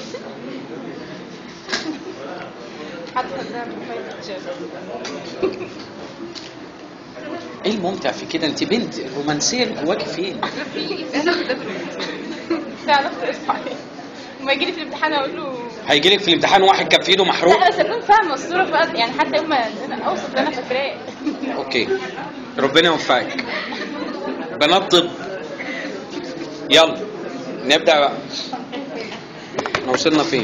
حد خدها من فايدة ايه الممتع في كده انت بنت الرومانسيه اللي جواكي فين انا خدها فعلا ارفع ما يجي لي في الامتحان اقول له هيجي لك في الامتحان واحد كان في ايده محروق لا بس اكون فاهمه الصوره بقى يعني حتى يوم ما أنا اوصف اللي انا فاكراه اوكي ربنا يوفقك بنات طب يلا نبدا بقى احنا وصلنا فين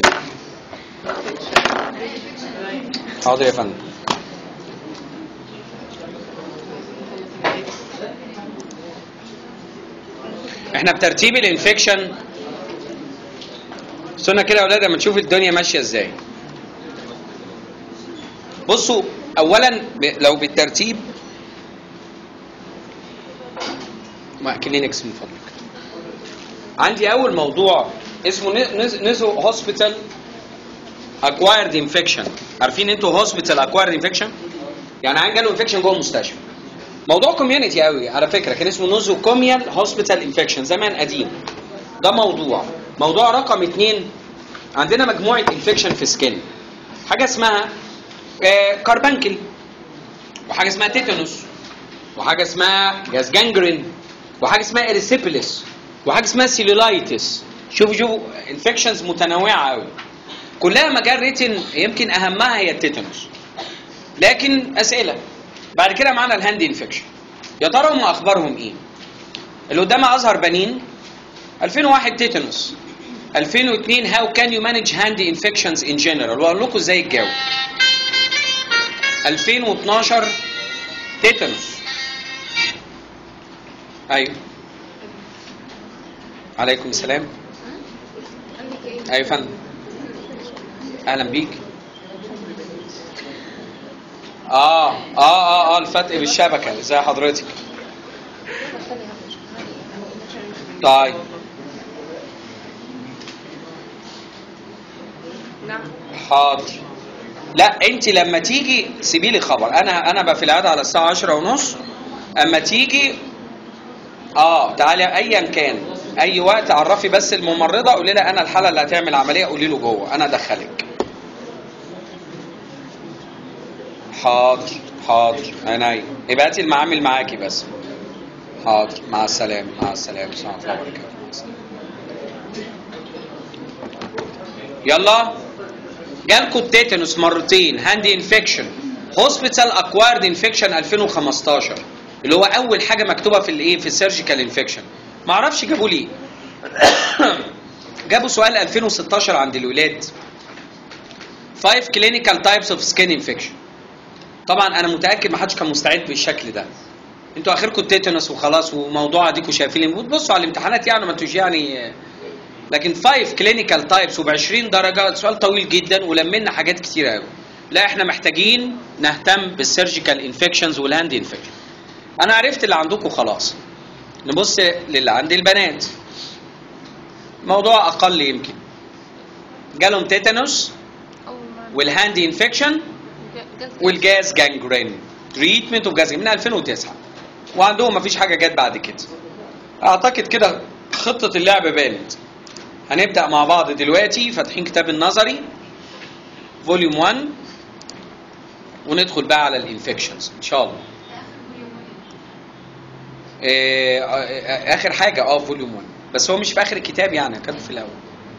حاضر يا فندم احنا بترتيب الانفكشن استنى كده يا اولاد اما نشوف الدنيا ماشيه ازاي بصوا اولا ب- لو بالترتيب ما كلينكس من فضلك عندي اول موضوع اسمه ن- نز- نزو هوسبيتال اكوايرد انفكشن عارفين انتوا هوسبيتال اكوايرد انفكشن يعني عين جاله انفكشن جوه المستشفى موضوع كوميونتي قوي على فكره كان اسمه نوزو كوميال هوسبيتال انفكشن زمان قديم ده موضوع موضوع رقم اتنين عندنا مجموعه انفكشن في سكين حاجه اسمها آه، كاربانكل وحاجه اسمها تيتانوس وحاجه اسمها جاز جانجرين وحاجه اسمها اريسيبيلس وحاجه اسمها سيلولايتس شوفوا شوفوا انفكشنز متنوعه قوي كلها مجال ريتن يمكن اهمها هي التيتانوس لكن اسئله بعد كده معانا الهاند انفكشن يا ترى هم اخبارهم ايه اللي قدامها ازهر بنين 2001 تيتانوس 2002 هاو كان يو مانج هاند انفكشنز ان جنرال واقول لكم ازاي تجاوب 2012 تيتانوس ايوه عليكم السلام ايوه يا فندم اهلا بيك اه اه اه اه الفتق بالشبكه ازي حضرتك طيب نعم حاضر لا انت لما تيجي سيبي لي خبر انا انا بقى في العياده على الساعه 10 ونص اما تيجي اه تعالي ايا كان اي وقت عرفي بس الممرضه قولي لها انا الحاله اللي هتعمل عمليه قولي له جوه انا ادخلك حاضر حاضر عينيا يبقى هاتي المعامل معاكي بس حاضر مع السلامه مع السلامه ورحمه الله وبركاته مع السلامة. يلا جالكوا التيتانوس مرتين هاند انفكشن هوسبيتال اكوايرد انفكشن 2015 اللي هو اول حاجه مكتوبه في الايه في السيرجيكال انفكشن ما اعرفش جابوا ليه جابوا سؤال 2016 عند الولاد 5 clinical types of skin infection طبعا انا متاكد ما حدش كان مستعد بالشكل ده انتوا اخركم التيتانوس وخلاص وموضوع اديكوا شايفين بتبصوا على الامتحانات يعني ما انتوش يعني لكن 5 كلينيكال تايبس وب 20 درجه سؤال طويل جدا ولمنا حاجات كتير قوي لا احنا محتاجين نهتم بالسيرجيكال انفكشنز والهاند انفكشن انا عرفت اللي عندكم خلاص نبص للي عند البنات موضوع اقل يمكن جالهم تيتانوس اول ما والهاند انفكشن والجاز جانجرين تريتمنت اوف جاز من 2009 وعندهم مفيش حاجه جت بعد كده اعتقد كده خطه اللعب بانت هنبدا مع بعض دلوقتي فاتحين كتاب النظري فوليوم 1 وندخل بقى على الانفكشنز ان شاء الله آه، آه، اخر حاجه اه فوليوم 1 بس هو مش في اخر الكتاب يعني كان في الاول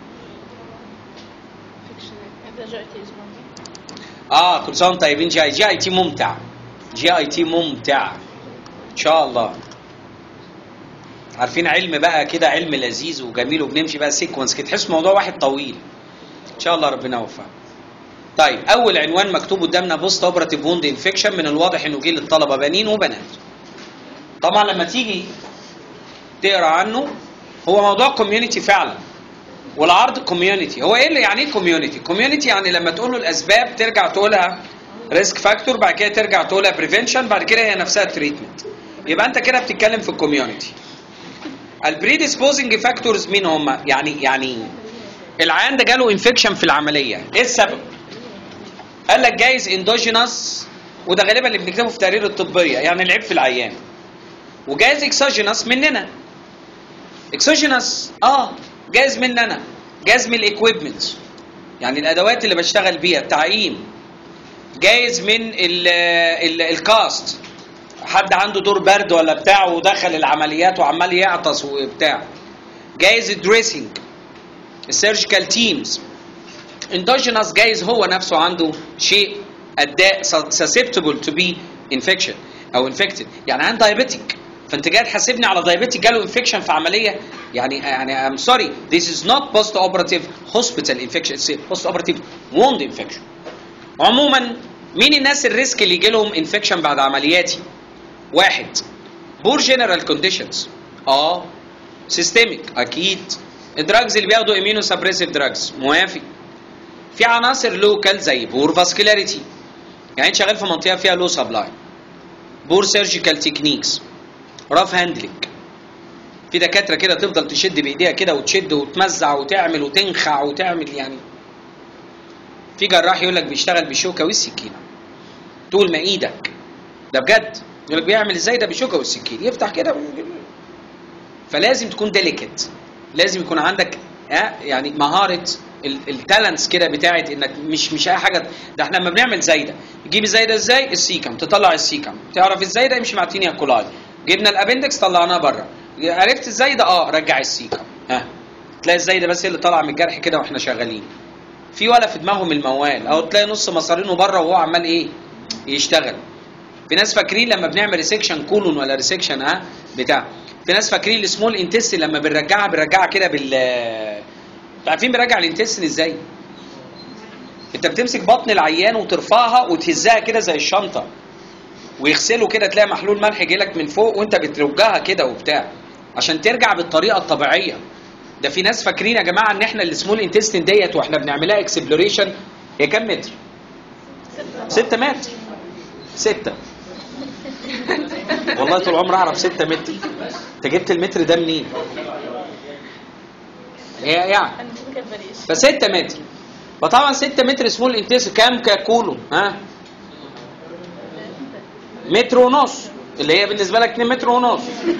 انت جاءتي اسمه اه كل سنه وانتم طيبين جي اي جي اي تي ممتع جي اي تي ممتع ان شاء الله عارفين علم بقى كده علم لذيذ وجميل وبنمشي بقى سيكونس كده تحس موضوع واحد طويل ان شاء الله ربنا يوفقك طيب اول عنوان مكتوب قدامنا بوست اوبراتيف ووند انفكشن من الواضح انه جه للطلبه بنين وبنات طبعا لما تيجي تقرا عنه هو موضوع كوميونتي فعلا والعرض كوميونتي هو ايه اللي يعني ايه كوميونتي كوميونتي يعني لما تقول له الاسباب ترجع تقولها ريسك فاكتور بعد كده ترجع تقولها بريفنشن بعد كده هي نفسها تريتمنت يبقى انت كده بتتكلم في الكوميونتي البريديسبوزنج فاكتورز مين هم يعني يعني العيان ده جاله انفكشن في العمليه ايه السبب قال لك جايز اندوجينس وده غالبا اللي بنكتبه في تقرير الطبيه يعني العيب في العيان وجايز اكسوجينس مننا اكسوجينس اه جايز مننا جايز من الاكويبمنت يعني الادوات اللي بشتغل بيها التعقيم جايز من ال ال الكاست حد عنده دور برد ولا بتاع ودخل العمليات وعمال يعطس وبتاع جايز الدريسنج السيرجيكال تيمز اندوجينوس جايز هو نفسه عنده شيء اداء susceptible to be infection او infected يعني عندي دايابيتيك فانت جاي تحاسبني على دايابيتيك جاله انفكشن في عمليه يعني يعني I'm sorry this is not post operative hospital infection it's a post operative wound infection عموما مين الناس الريسك اللي يجي لهم انفكشن بعد عملياتي واحد بور جنرال كونديشنز اه سيستميك اكيد الدراجز اللي بياخدوا امينو سبريسيف دراجز موافق في عناصر لوكال زي بور فاسكولاريتي يعني انت شغال في منطقه فيها لو سبلاي بور سيرجيكال تكنيكس راف هاندلنج في دكاتره كده تفضل تشد بايديها كده وتشد وتمزع وتعمل وتنخع وتعمل يعني في جراح يقول لك بيشتغل بالشوكه والسكينه طول ما ايدك ده بجد يقول لك بيعمل ازاي ده بالشوكه والسكين يفتح كده و- فلازم تكون ديليكت لازم يكون عندك آه، يعني مهاره التالنتس كده بتاعت انك مش مش اي حاجه ده احنا لما بنعمل زايده تجيب الزايده ازاي السيكم تطلع السيكم تعرف الزايده يمشي مع التينيا كولاي جبنا الابندكس طلعناه بره عرفت الزايده اه رجع السيكم ها تلاقي الزايده بس هي اللي طالعه من الجرح كده واحنا شغالين في ولا في دماغهم الموال او تلاقي نص مصارينه بره وهو عمال ايه يشتغل في ناس فاكرين لما بنعمل ريسكشن كولون ولا ريسكشن ها بتاع في ناس فاكرين السمول انتستين لما بنرجعها بنرجعها كده بال انتوا عارفين بنرجع الانتستين ازاي؟ انت بتمسك بطن العيان وترفعها وتهزها كده زي الشنطه ويغسله كده تلاقي محلول ملح جايلك من فوق وانت بترجها كده وبتاع عشان ترجع بالطريقه الطبيعيه ده في ناس فاكرين يا جماعه ان احنا السمول انتستين ديت واحنا بنعملها اكسبلوريشن هي كام متر؟ 6 متر 6 والله طول عمري اعرف 6 متر انت جبت المتر ده منين؟ هي يعني انا مش كده بلاش ف 6 متر فطبعا 6 متر سمول انتس كام ككولون ها؟ متر ونص اللي هي بالنسبه لك 2 متر ونص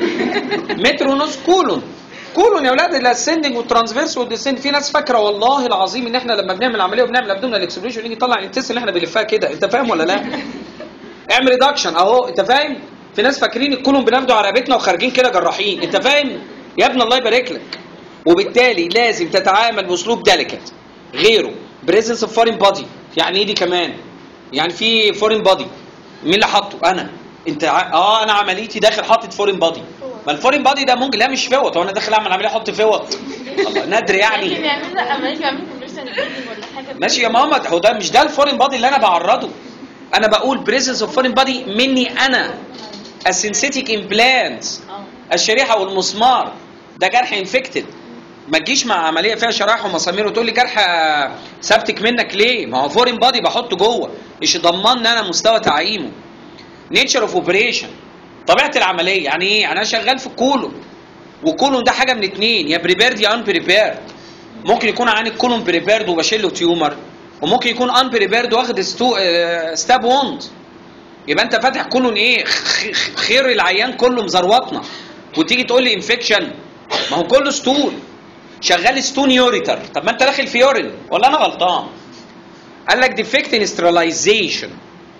متر ونص كولون كولون يا اولاد الاسندنج والترانسفيرس والديسند في ناس فاكره والله العظيم ان احنا لما بنعمل عمليه وبنعمل ابدومينال اكسبريشن نيجي نطلع الانتس اللي احنا بنلفها كده انت فاهم ولا لا؟ اعمل ريدكشن اهو انت فاهم؟ في ناس فاكرين الكولون بناخده على رقبتنا وخارجين كده جراحين انت فاهم؟ يا ابني الله يبارك لك وبالتالي لازم تتعامل باسلوب ديليكت غيره بريزنس اوف فورين بادي يعني ايه دي كمان؟ يعني في فورين بادي مين اللي حاطه؟ انا انت ع... اه انا عمليتي داخل حاطط فورين بادي ما الفورين بادي ده ممكن لا مش فوت هو انا داخل اعمل عمليه احط فوت الله نادر ممكن يعني يعمل امريكا يعمل كونفرشن ولا حاجه ماشي يا ماما هو ده مش ده الفورين بادي اللي انا بعرضه انا بقول بريزنس اوف فورين بادي مني انا السنسيتيك امبلانت اه الشريحه والمسمار ده جرح انفكتد ما تجيش مع عمليه فيها شرايح ومسامير وتقول لي جرح سبتك منك ليه؟ ما هو فورين بادي بحطه جوه مش ضمان ان انا مستوى تعقيمه. نيتشر اوف اوبريشن طبيعه العمليه يعني ايه؟ يعني انا شغال في الكولون والكولون ده حاجه من اتنين يا بريبيرد يا ان بريبيرد ممكن يكون عن الكولون بريبيرد وبشيل له تيومر وممكن يكون ان بريبيرد واخد ستو آه، ستاب ووند يبقى انت فاتح كولون ايه خ- خ- خير العيان كله مزروطنا وتيجي تقول لي انفكشن ما هو كله ستول شغال ستون يوريتر طب ما انت داخل في يورين ولا انا غلطان قال لك ديفكت ان استرلايزيشن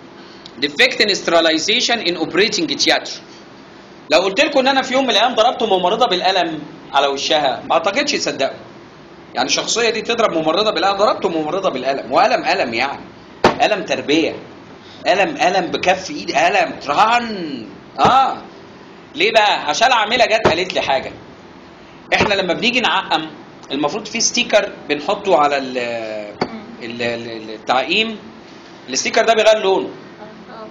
ديفكت ان استرلايزيشن ان اوبريتنج تياتر لو قلت لكم ان انا في يوم من الايام ضربت ممرضه بالقلم على وشها ما اعتقدش يصدقوا يعني الشخصيه دي تضرب ممرضه بالقلم ضربت ممرضه بالقلم وقلم قلم يعني قلم تربيه قلم قلم بكف ايد قلم طران اه ليه بقى عشان العامله جت قالت لي حاجه احنا لما بنيجي نعقم المفروض في ستيكر بنحطه على ال ال- ال- التعقيم الستيكر ده بيغير لونه اه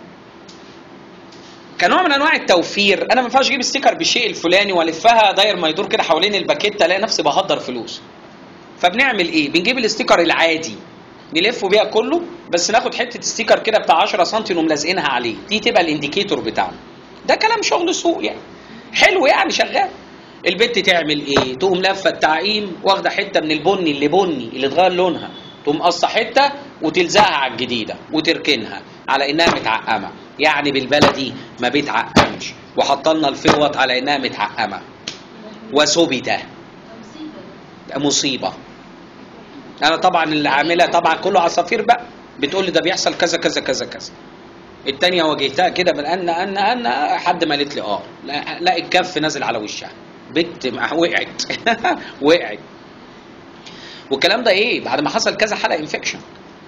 كنوع من انواع التوفير انا ما ينفعش اجيب ستيكر بالشيء الفلاني والفها داير ما يدور كده حوالين الباكيته الاقي نفسي بهدر فلوس فبنعمل ايه بنجيب الستيكر العادي نلفه بيها كله بس ناخد حته ستيكر كده بتاع 10 سم وملازقينها عليه دي تبقى الانديكيتور بتاعنا ده كلام شغل سوق يعني حلو يعني شغال البت تعمل ايه تقوم لفه التعقيم واخده حته من البني اللي بني اللي اتغير لونها تقوم قصه حته وتلزقها على الجديده وتركنها على انها متعقمه يعني بالبلدي ما بيتعقمش وحطلنا الفوط على انها متعقمه وثبت ده مصيبه انا طبعا اللي عاملها طبعا كله عصافير بقى بتقول لي ده بيحصل كذا كذا كذا كذا التانية واجهتها كده من ان ان ان حد ما قالت لي اه لا, لا الكف نازل على وشها بنت مع- وقعت وقعت والكلام ده ايه بعد ما حصل كذا حلقه انفكشن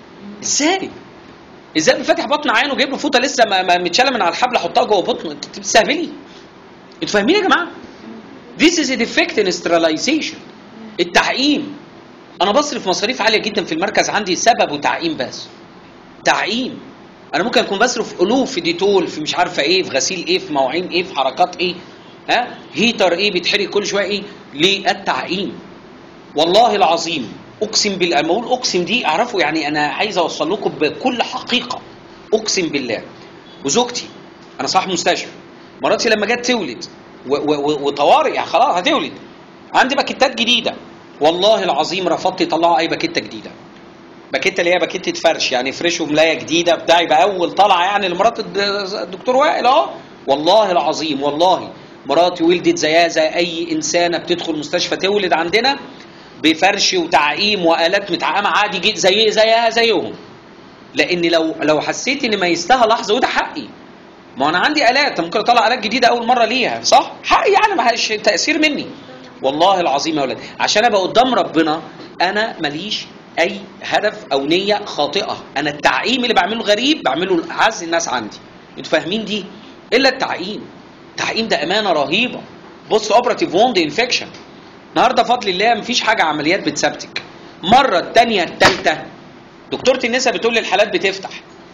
ازاي ازاي فاتح بطن عينه وجايب له فوطه لسه ما ما متشاله من على الحبل احطها جوه بطنه انت أنت بتستهبلي انتوا فاهمين يا جماعه This is a defect in sterilization التعقيم انا بصرف مصاريف عاليه جدا في المركز عندي سببه تعقيم بس تعقيم انا ممكن اكون بصرف الوف في ديتول في مش عارفه ايه في غسيل ايه في مواعين ايه في حركات ايه ها هيتر ايه بيتحرق كل شويه ايه للتعقيم والله العظيم اقسم بالله لما اقول اقسم دي اعرفوا يعني انا عايز اوصل لكم بكل حقيقه اقسم بالله وزوجتي انا صاحب مستشفى مراتي لما جت تولد و- و- و- وطوارئ يعني خلاص هتولد عندي باكيتات جديده والله العظيم رفضت يطلعوا اي باكيته جديده باكيته اللي هي باكيته فرش يعني فريش وملايه جديده بتاع يبقى اول طلعه يعني لمرات الد- الدكتور وائل اه والله العظيم والله مراتي ولدت زيها زي اي انسانه بتدخل مستشفى تولد عندنا بفرش وتعقيم والات متعقمه عادي جدا زي زيها زيهم لان لو لو حسيت ان ميزتها لحظه وده حقي ما انا عندي الات ممكن اطلع الات جديده اول مره ليها صح حقي يعني ما هيش تاثير مني والله العظيم يا ولاد عشان ابقى قدام ربنا انا ماليش اي هدف او نيه خاطئه انا التعقيم اللي بعمله غريب بعمله لاعز الناس عندي انتوا فاهمين دي الا التعقيم التعقيم ده امانه رهيبه بص اوبراتيف ووند انفكشن النهارده بفضل الله مفيش حاجه عمليات بتسبتك مره الثانيه الثالثه دكتوره النساء بتقول لي الحالات بتفتح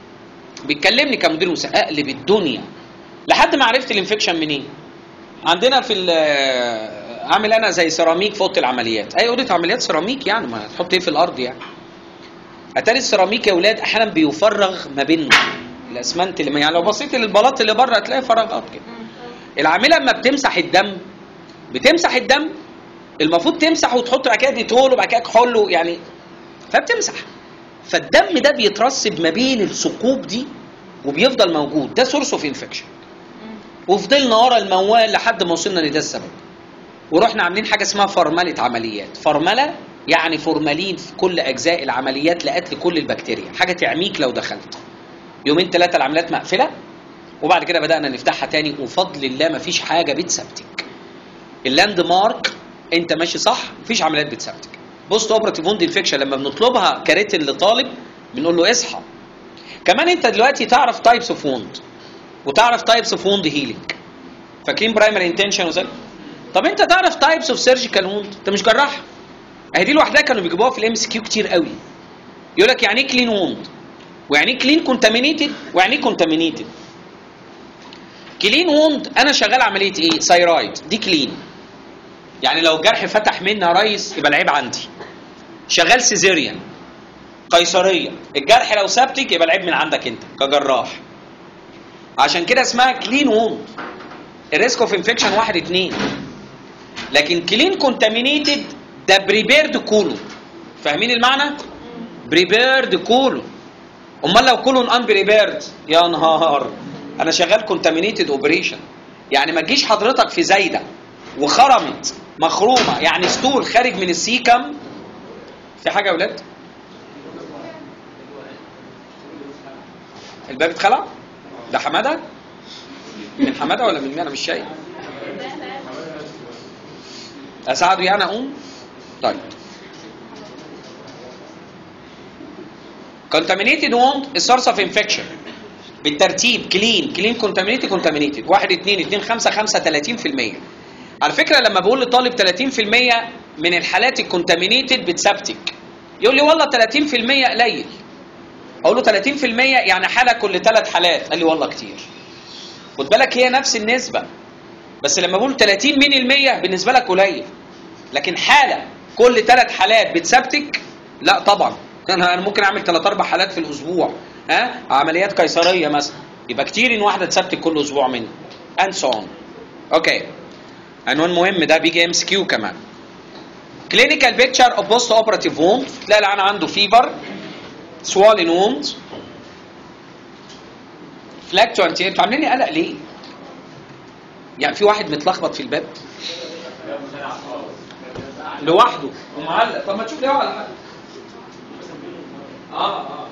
بيكلمني كمدير مساء اقلب الدنيا لحد ما عرفت الانفكشن منين عندنا في ال- عامل انا زي سيراميك في اوضه العمليات اي اوضه عمليات سيراميك يعني ما تحط ايه في الارض يعني اتاري السيراميك يا اولاد احيانا بيفرغ ما بين الاسمنت اللي يعني لو بصيت للبلاط اللي بره هتلاقي فراغات كده العامله لما بتمسح الدم بتمسح الدم المفروض تمسح وتحط بعد كده ديتول وبعد كده كحول يعني فبتمسح فالدم ده بيترسب ما بين الثقوب دي وبيفضل موجود ده سورس اوف انفكشن وفضلنا ورا الموال لحد ما وصلنا لده السبب ورحنا عاملين حاجه اسمها فرمله عمليات فرمله يعني فورمالين في كل اجزاء العمليات لقتل كل البكتيريا حاجه تعميك لو دخلت يومين ثلاثه العمليات مقفله وبعد كده بدانا نفتحها تاني وفضل الله مفيش حاجه بتسبتك اللاند مارك انت ماشي صح مفيش عمليات بتسبتك بوست اوبراتيف ووند انفكشن لما بنطلبها كريتن لطالب بنقول له اصحى كمان انت دلوقتي تعرف تايبس اوف ووند وتعرف تايبس اوف ووند هيلينج فاكرين برايمري انتنشن وزي طب انت تعرف تايبس اوف سيرجيكال ووند انت مش جراح اهي دي لوحدها كانوا بيجيبوها في الام سي كيو كتير قوي يقول لك يعني ايه كلين ووند ويعني ايه كلين كونتامينيتد ويعني ايه كونتامينيتد كلين ووند انا شغال عمليه ايه سايرايد دي كلين يعني لو الجرح فتح مني يا ريس يبقى العيب عندي شغال سيزيريان قيصريه الجرح لو سبتك يبقى العيب من عندك انت كجراح عشان كده اسمها كلين ووند الريسك اوف انفكشن واحد اتنين لكن كلين كونتامينيتد ده بريبيرد كولون فاهمين المعنى؟ بريبيرد كولون امال لو كولون ان بريبيرد يا نهار انا شغال كونتامينيتد اوبريشن يعني ما تجيش حضرتك في زايده وخرمت مخرومه يعني ستول خارج من السيكم في حاجه يا ولاد؟ الباب اتخلع؟ ده حماده؟ من حماده ولا من مين؟ انا مش شايف اساعده يعني اقوم؟ طيب contaminated wound is source of infection بالترتيب كلين كلين كونتامينيتد كونتامينيتد 1 2 2 5 5 30% على فكره لما بقول لطالب 30% من الحالات الكونتامينيتد بتسبتك يقول لي والله 30% قليل اقول له 30% يعني حاله كل ثلاث حالات قال لي والله كتير خد بالك هي نفس النسبه بس لما بقول 30 من المية بالنسبه لك قليل لكن حاله كل ثلاث حالات بتسبتك لا طبعا انا أنا ممكن اعمل ثلاث اربع حالات في الاسبوع ها عمليات قيصريه مثلا يبقى كتير ان واحده تسبتك كل اسبوع مني اند سو اون اوكي عنوان مهم ده بيجي ام اس كيو كمان كلينيكال بيكتشر اوف بوست اوبراتيف ووند تلاقي العيان عنده فيفر swollen wound fluctuant انتوا عاملين لي قلق ليه؟ يعني في واحد متلخبط في الباب لوحده ومعلق طب ما تشوف ليه على حاجه اه اه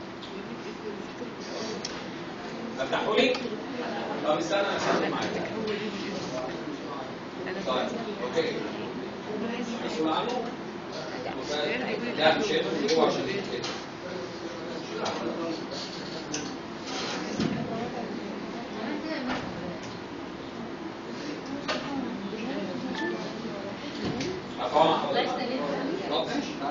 افتحوا لي طب استنى انا هسجل معاك طيب اوكي مسؤول عنه لا مش هيقدر يجيبه عشان يتكتب أفهم حضرتك؟ طب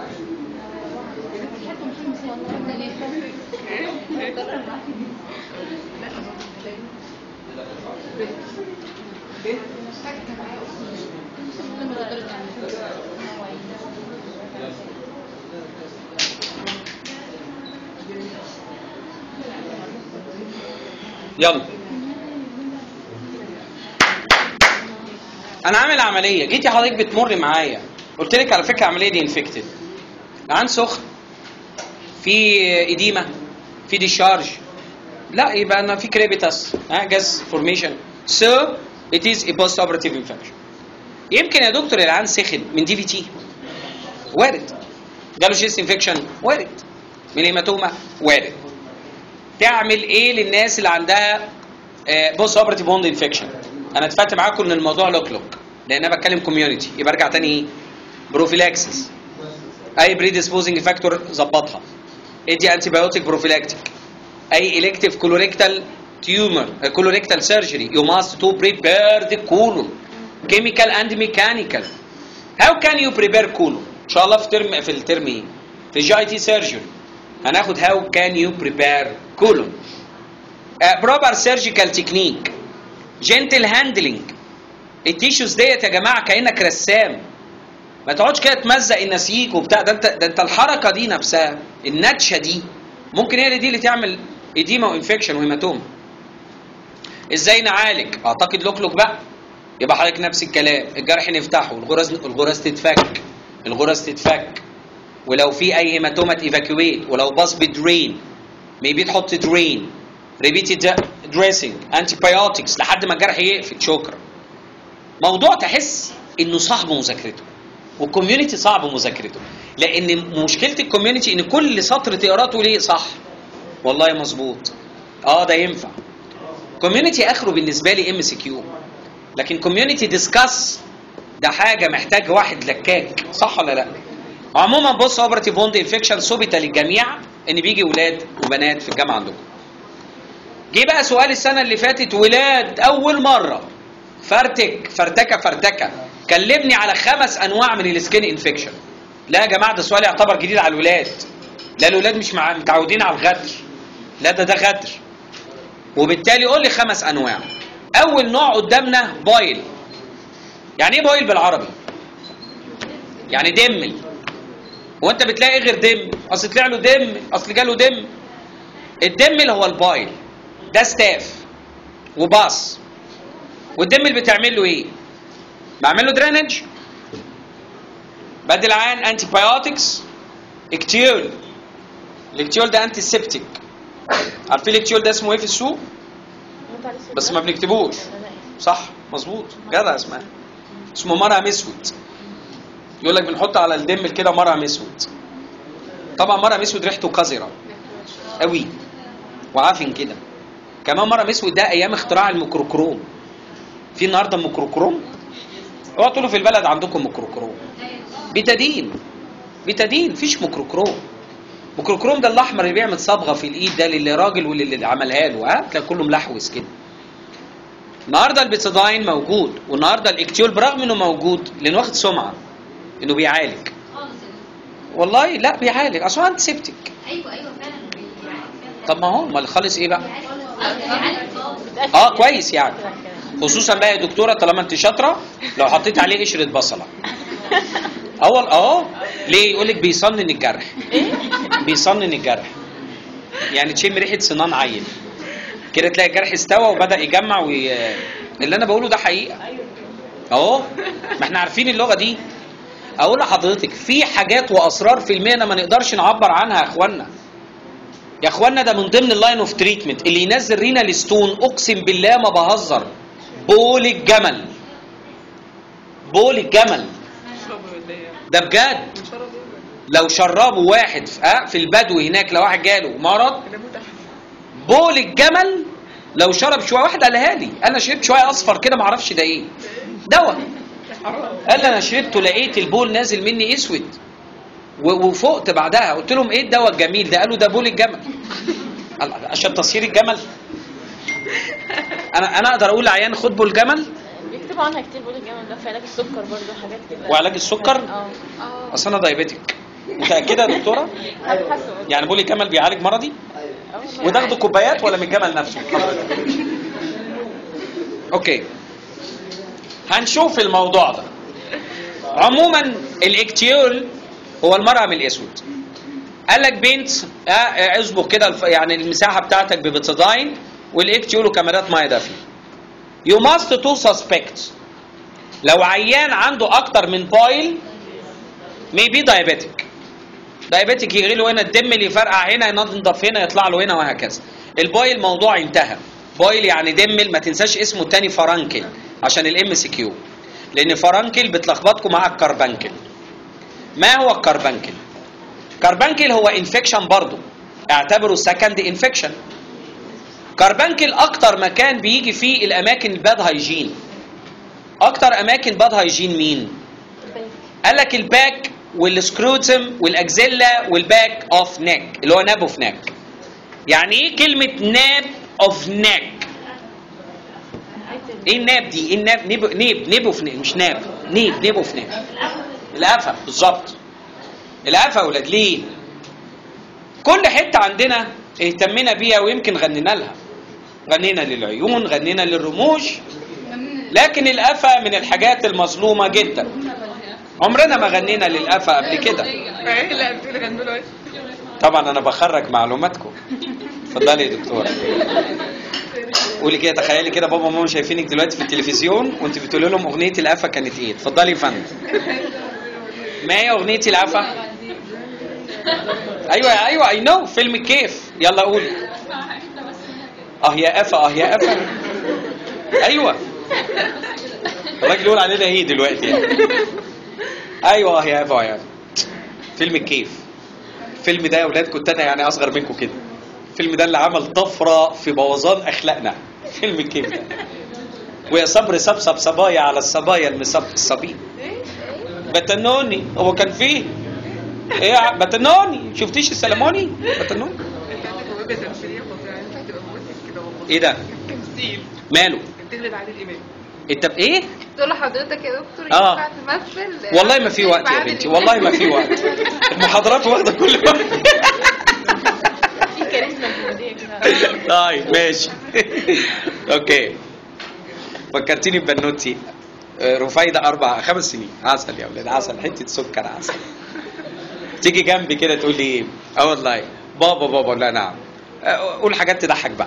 يلا انا عامل عمليه جيتي حضرتك بتمر معايا قلت لك على فكره العمليه دي انفكتد العين سخن في اديمه في ديشارج لا يبقى انا في كريبيتاس ها جاز فورميشن سو ات از ا بوست اوبراتيف انفكشن يمكن يا دكتور العين سخن من دي في تي وارد جاله شيست انفكشن وارد من هيماتوما وارد تعمل ايه للناس اللي عندها بوست اوبراتيف بوند انفكشن انا اتفقت معاكم ان الموضوع لوك لوك لان انا بتكلم كوميونتي يبقى ارجع تاني ايه بروفيلاكسس اي بريديسبوزنج فاكتور ظبطها ادي انتي بايوتيك بروفيلاكتيك اي الكتيف كولوريكتال تيومر كولوريكتال سيرجري يو ماست تو بريبير ذا كولون كيميكال اند ميكانيكال هاو كان يو بريبير كولون ان شاء الله في ترم في الترم ايه في جي اي تي سيرجري هناخد هاو كان يو بريبير كولون بروبر سيرجيكال تكنيك جنتل هاندلنج التيشوز ديت يا جماعه كانك رسام ما تقعدش كده تمزق النسيج وبتاع ده انت ده انت الحركه دي نفسها النتشه دي ممكن هي دي اللي تعمل اديما وانفكشن وهيماتوما ازاي نعالج اعتقد لوك لوك بقى يبقى حضرتك نفس الكلام الجرح نفتحه الغرز الغرز تتفك الغرز تتفك ولو في اي هيماتوما ايفاكويت ولو باص بدرين ميبي تحط درين ريبيتد دريسنج انتي بايوتكس لحد ما الجرح يقفل شكرا موضوع تحس انه صعب مذاكرته والكوميونتي صعب مذاكرته لان مشكله الكوميونتي ان كل سطر تقراه تقول ايه صح والله مظبوط اه ده ينفع كوميونتي اخره بالنسبه لي ام سي كيو لكن كوميونتي ديسكاس ده حاجه محتاج واحد لكاك صح ولا لا عموما بص اوبرتيف بوند انفكشن ثبت للجميع ان بيجي ولاد وبنات في الجامعه عندكم جه بقى سؤال السنه اللي فاتت ولاد اول مره فرتك فرتكه فرتكه كلمني على خمس انواع من السكين انفكشن لا يا جماعه ده سؤال يعتبر جديد على الولاد لا الولاد مش مع... متعودين على الغدر لا ده ده غدر وبالتالي قول لي خمس انواع اول نوع قدامنا بايل يعني ايه بايل بالعربي يعني دمل وانت بتلاقي غير دم اصل طلع له دم اصل جاله دم الدمل هو البايل ده ستاف وباص والدمل بتعمل له ايه بعمل له درينج بدي العين انتي بايوتكس اكتيول الاكتيول ده انتي سيبتيك عارفين الاكتيول ده اسمه ايه في السوق بس ما بنكتبوش صح مظبوط جدع اسمها اسمه مرهم اسود يقول لك بنحط على الدم كده مرهم اسود طبعا مرهم اسود ريحته قذره قوي وعافن كده كمان مرهم اسود ده ايام اختراع الميكروكروم في النهارده ميكروكروم اوعوا تقولوا في البلد عندكم ميكروكروم بتدين بتدين مفيش ميكروكروم ميكروكروم ده الاحمر اللي بيعمل صبغه في الايد ده للي راجل واللي عملها له ها تلاقي كله ملحوس كده النهارده البيتادين موجود والنهارده الاكتيول برغم انه موجود لانه واخد سمعه انه بيعالج والله لا بيعالج اصل هو انتسبتيك ايوه ايوه فعلا بيعالج طب ما هو امال خالص ايه بقى بيعالج خالص اه كويس يعني خصوصا بقى يا دكتوره طالما انت شاطره لو حطيت عليه قشره بصله اول اه ليه يقول لك بيصنن الجرح بيصنن الجرح يعني تشم ريحه سنان عيل كده تلاقي الجرح استوى وبدا يجمع وي... اللي انا بقوله ده حقيقه اهو ما احنا عارفين اللغه دي اقول لحضرتك في حاجات واسرار في المهنه ما نقدرش نعبر عنها يا اخوانا يا اخوانا ده من ضمن اللاين اوف تريتمنت اللي ينزل رينا ستون اقسم بالله ما بهزر بول الجمل بول الجمل ده بجد لو شربوا واحد في, آه في البدو هناك لو واحد جاله مرض انا متعب بول الجمل لو شرب شويه واحد قالها لي انا شربت شويه اصفر كده ما اعرفش ده ايه دواء حرام قال لي انا شربته لقيت البول نازل مني اسود و- وفقت بعدها قلت لهم ايه الدواء الجميل ده قالوا ده بول الجمل الله، عشان تصهير الجمل انا انا اقدر اقول لعيان خد بول جمل بيكتبوا عنها كتير بيقول الجمل ده في علاج السكر برضه حاجات كده وعلاج السكر اه اصل انا دايبيتك متاكده يا دكتوره حاسه يعني بول الجمل بيعالج مرضي وتاخدوا كوبايات ولا من الجمل نفسه اوكي هنشوف الموضوع ده عموما الاكتيول هو المرهم الاسود قال لك بنت آه، آه، اصبغ كده الف- يعني المساحه بتاعتك ببتداين والاكتيول وكاميرات ميه دافيه يو ماست تو سسبكت لو عيان عنده اكتر من بايل ميبي دايابيتك دايابيتك يغلي له هنا الدم اللي يفرقع هنا ينضف هنا يطلع له هنا وهكذا البايل موضوع انتهى بايل يعني دم ما تنساش اسمه التاني فرانكل عشان الام سي كيو لان فرانكل بتلخبطكم مع الكربانكل ما هو الكربانكل كربانكل هو انفكشن برضه اعتبره سكند انفكشن كربانكل اكتر مكان بيجي فيه الاماكن الباد هايجين اكتر اماكن باد هايجين مين قال لك الباك والسكروتم والاكزيلا والباك اوف نيك اللي هو ناب اوف نيك يعني ايه كلمه ناب اوف نيك ايه الناب دي ايه الناب نيب نيب نيب اوف نيك مش ناب نيب نيب اوف نيك القفا بالظبط القفا يا ولاد ليه كل حته عندنا اهتمينا بيها ويمكن غنينا لها غنينا للعيون غنينا للرموش لكن القفا من الحاجات المظلومه جدا عمرنا ما غنينا للقفا قبل كده ايه لا بتقولي غنوا له ايه طبعا انا بخرج معلوماتكم اتفضلي يا دكتوره قولي كده تخيلي كده بابا وماما شايفينك دلوقتي في التلفزيون وانت بتقولي لهم اغنيه القفا كانت ايه اتفضلي يا فندم ما هي اغنيه القفا ايوه ايوه اي نو فيلم الكيف يلا قولي اه يا قفا اه يا قفا ايوه الراجل يقول علينا ايه دلوقتي يعني ايوه اه يا قفا آه يا قفا فيلم الكيف الفيلم ده يا اولاد كنت انا يعني اصغر منكم كده الفيلم ده اللي عمل طفره في بوظان اخلاقنا فيلم الكيف ده ويا صبر صبصب صبايا على الصبايا المصبصبين بتنوني هو كان فيه ايه يا ع- بتنوني شفتيش السلموني بتنوني كانت موهبه تمثيليه فظيعه ينفع تبقى ممثل كده والله ايه ده تمثيل ماله بتغلب عادل امام انت بايه تقول لحضرتك يا دكتور آه. ينفع تمثل والله ما في وقت يا عادل بنتي إمام. والله ما في وقت المحاضرات واخده كل وقت في كاريزما كوميديه كده طيب ماشي اوكي فكرتيني ببنوتي آه، رفايدة أربع خمس سنين عسل يا ولاد عسل حتة سكر عسل تيجي جنبي كده تقول لي إيه؟ اه والله بابا بابا لا نعم آه، قول حاجات تضحك بقى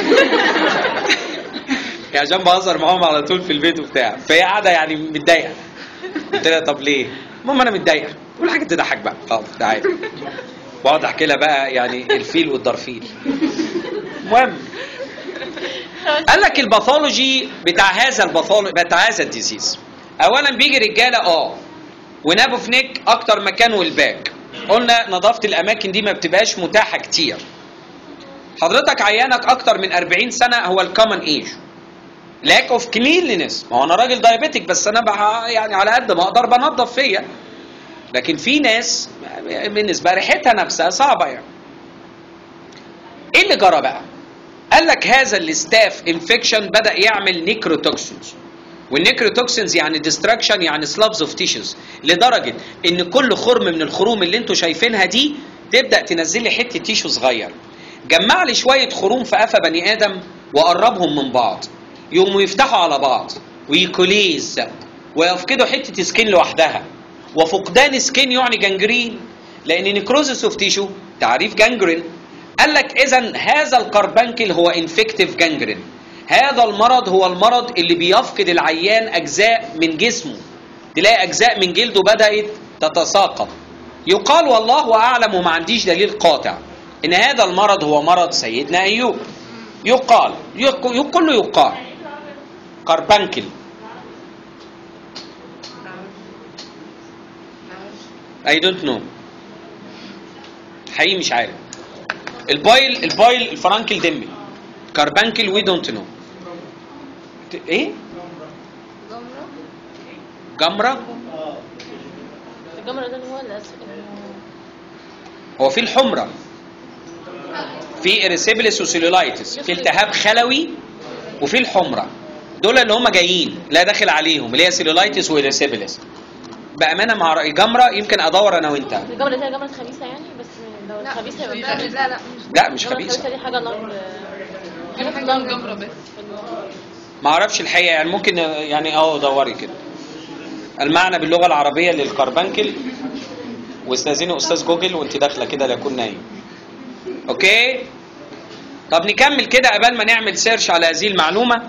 يعني عشان بهزر معاهم على طول في البيت وبتاع فهي قاعدة يعني متضايقة قلت لها طب ليه؟ ماما أنا متضايقة قول حاجة تضحك بقى خلاص تعالى واقعد احكي لها بقى يعني الفيل والدرفيل المهم قال لك الباثولوجي بتاع هذا الباثولوجي بتاع هذا الديزيز اولا بيجي رجاله اه ونابو في نيك اكتر مكان والباك قلنا نظافه الاماكن دي ما بتبقاش متاحه كتير حضرتك عيانك اكتر من 40 سنه هو الكومن ايج لاك اوف كلينلينس ما هو انا راجل دايابيتك بس انا بقى يعني على قد ما اقدر بنظف فيا لكن في ناس بالنسبه ريحتها نفسها صعبه يعني ايه اللي جرى بقى قال لك هذا الاستاف انفكشن بدا يعمل نيكروتوكسينز والنيكروتوكسينز يعني ديستراكشن يعني سلابز اوف تيشوز لدرجه ان كل خرم من الخروم اللي انتوا شايفينها دي تبدا تنزل لي حته تيشو صغير جمع لي شويه خروم في قفا بني ادم وقربهم من بعض يقوموا يفتحوا على بعض ويكوليز ويفقدوا حته سكين لوحدها وفقدان سكين يعني جنجرين لان نيكروزس اوف تيشو تعريف جنجرين قال لك اذا هذا الكربانكل هو انفكتيف جنجرين هذا المرض هو المرض اللي بيفقد العيان اجزاء من جسمه تلاقي اجزاء من جلده بدات تتساقط يقال والله اعلم وما عنديش دليل قاطع ان هذا المرض هو مرض سيدنا ايوب يقال يق- كله يقال كربانكل I don't know حقيقي مش عارف البايل البايل الفرانكل دمي كاربانكل وي دونت نو ايه جمرة جمره الجمرة ده اللي هو الأس- هو في الحمرة في اريسيبلس وسيلولايتس في التهاب خلوي وفي الحمرة دول اللي هم جايين لا داخل عليهم اللي هي سيلولايتس واريسيبلس بأمانة مع رأي جمرة يمكن أدور أنا وأنت الجمرة دي جمرة خبيثة يعني بس لو لا الخبيثة مش يبقى لا لا لا مش لا مش الجمرة خبيثة الخبيثة دي حاجة نار حاجة حاجة جمرة بس ما اعرفش الحقيقه يعني ممكن يعني اه دوري كده المعنى باللغه العربيه للكربنكل واستاذيني استاذ جوجل وانت داخله كده لا يكون نايم اوكي طب نكمل كده قبل ما نعمل سيرش على هذه المعلومه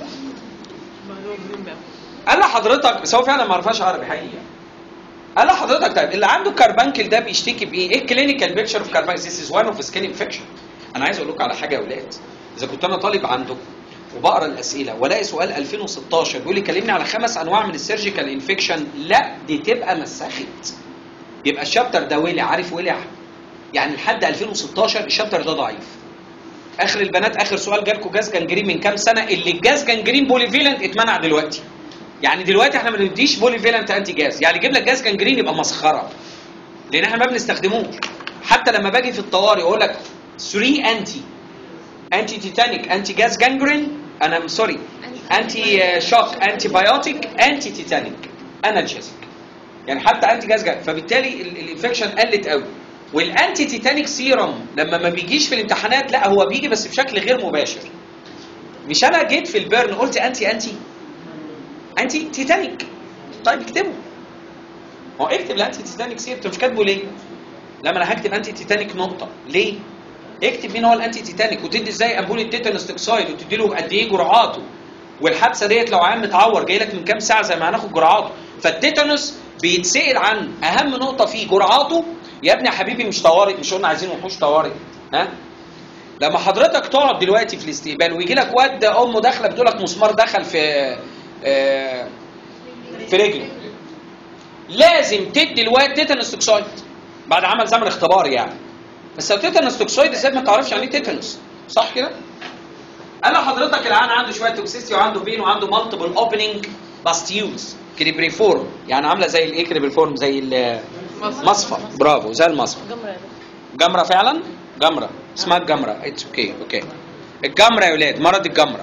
قال لحضرتك بس هو فعلا ما عرفهاش عربي حقيقه قال لحضرتك طيب اللي عنده كربنكل ده بيشتكي بايه؟ ايه الكلينيكال بيكتشر اوف كربنكل؟ ذيس از وان اوف سكين انفكشن. انا عايز اقول لكم على حاجه يا اولاد اذا كنت انا طالب عندكم وبقرا الاسئله والاقي سؤال 2016 بيقول لي كلمني على خمس انواع من السيرجيكال انفكشن لا دي تبقى مسخت يبقى الشابتر ده ولع عارف ولع يعني لحد 2016 الشابتر ده ضعيف اخر البنات اخر سؤال جالكم جاز جنجرين من كام سنه اللي الجاز جنجرين بوليفيلنت اتمنع دلوقتي يعني دلوقتي احنا ما بنديش بوليفيلنت انتي جاز يعني يجيب لك جاز جنجرين يبقى مسخره لان احنا ما بنستخدموش حتى لما باجي في الطوارئ اقول لك 3 انتي انتي تيتانيك انتي جاز جانجرين انا سوري انتي شوك انتي بايوتيك انتي تيتانيك انالجيزك يعني حتى انتي جاز جانجرين فبالتالي ال- الانفكشن قلت قوي والانتي تيتانيك سيرم لما ما بيجيش في الامتحانات لا هو بيجي بس بشكل غير مباشر مش انا جيت في البيرن قلت انتي انتي انتي تيتانيك طيب اكتبه هو اكتب الانتي تيتانيك سيرم انت مش كاتبه ليه؟ لما انا هكتب انتي تيتانيك نقطه ليه؟ اكتب مين هو الانتي تيتانيك وتدي ازاي امبول التيتانوس توكسايد وتدي له قد ايه جرعاته والحادثه ديت لو عيان متعور جاي لك من كام ساعه زي ما هناخد جرعاته فالتيتانوس بيتسال عن اهم نقطه فيه جرعاته يا ابني يا حبيبي مش طوارئ مش قلنا عايزين وحوش طوارئ ها لما حضرتك تقعد دلوقتي في الاستقبال ويجي لك واد امه داخله بتقول لك مسمار دخل في آه، في رجله لازم تدي الواد تيتانوس توكسايد بعد عمل زمن اختبار يعني بس لو تيتانوس توكسويد ازاي ما تعرفش يعني ايه تيتانوس صح كده قال لحضرتك العيان عنده شويه توكسيستي وعنده بين وعنده مالتيبل اوبننج باستيولز كريبريفورم يعني عامله زي الايه كريبريفورم زي المصفى برافو زي المصفى الجمرة ده جمره فعلا جمره اسمها الجمره اتس اوكي اوكي الجمره يا ولاد مرض الجمره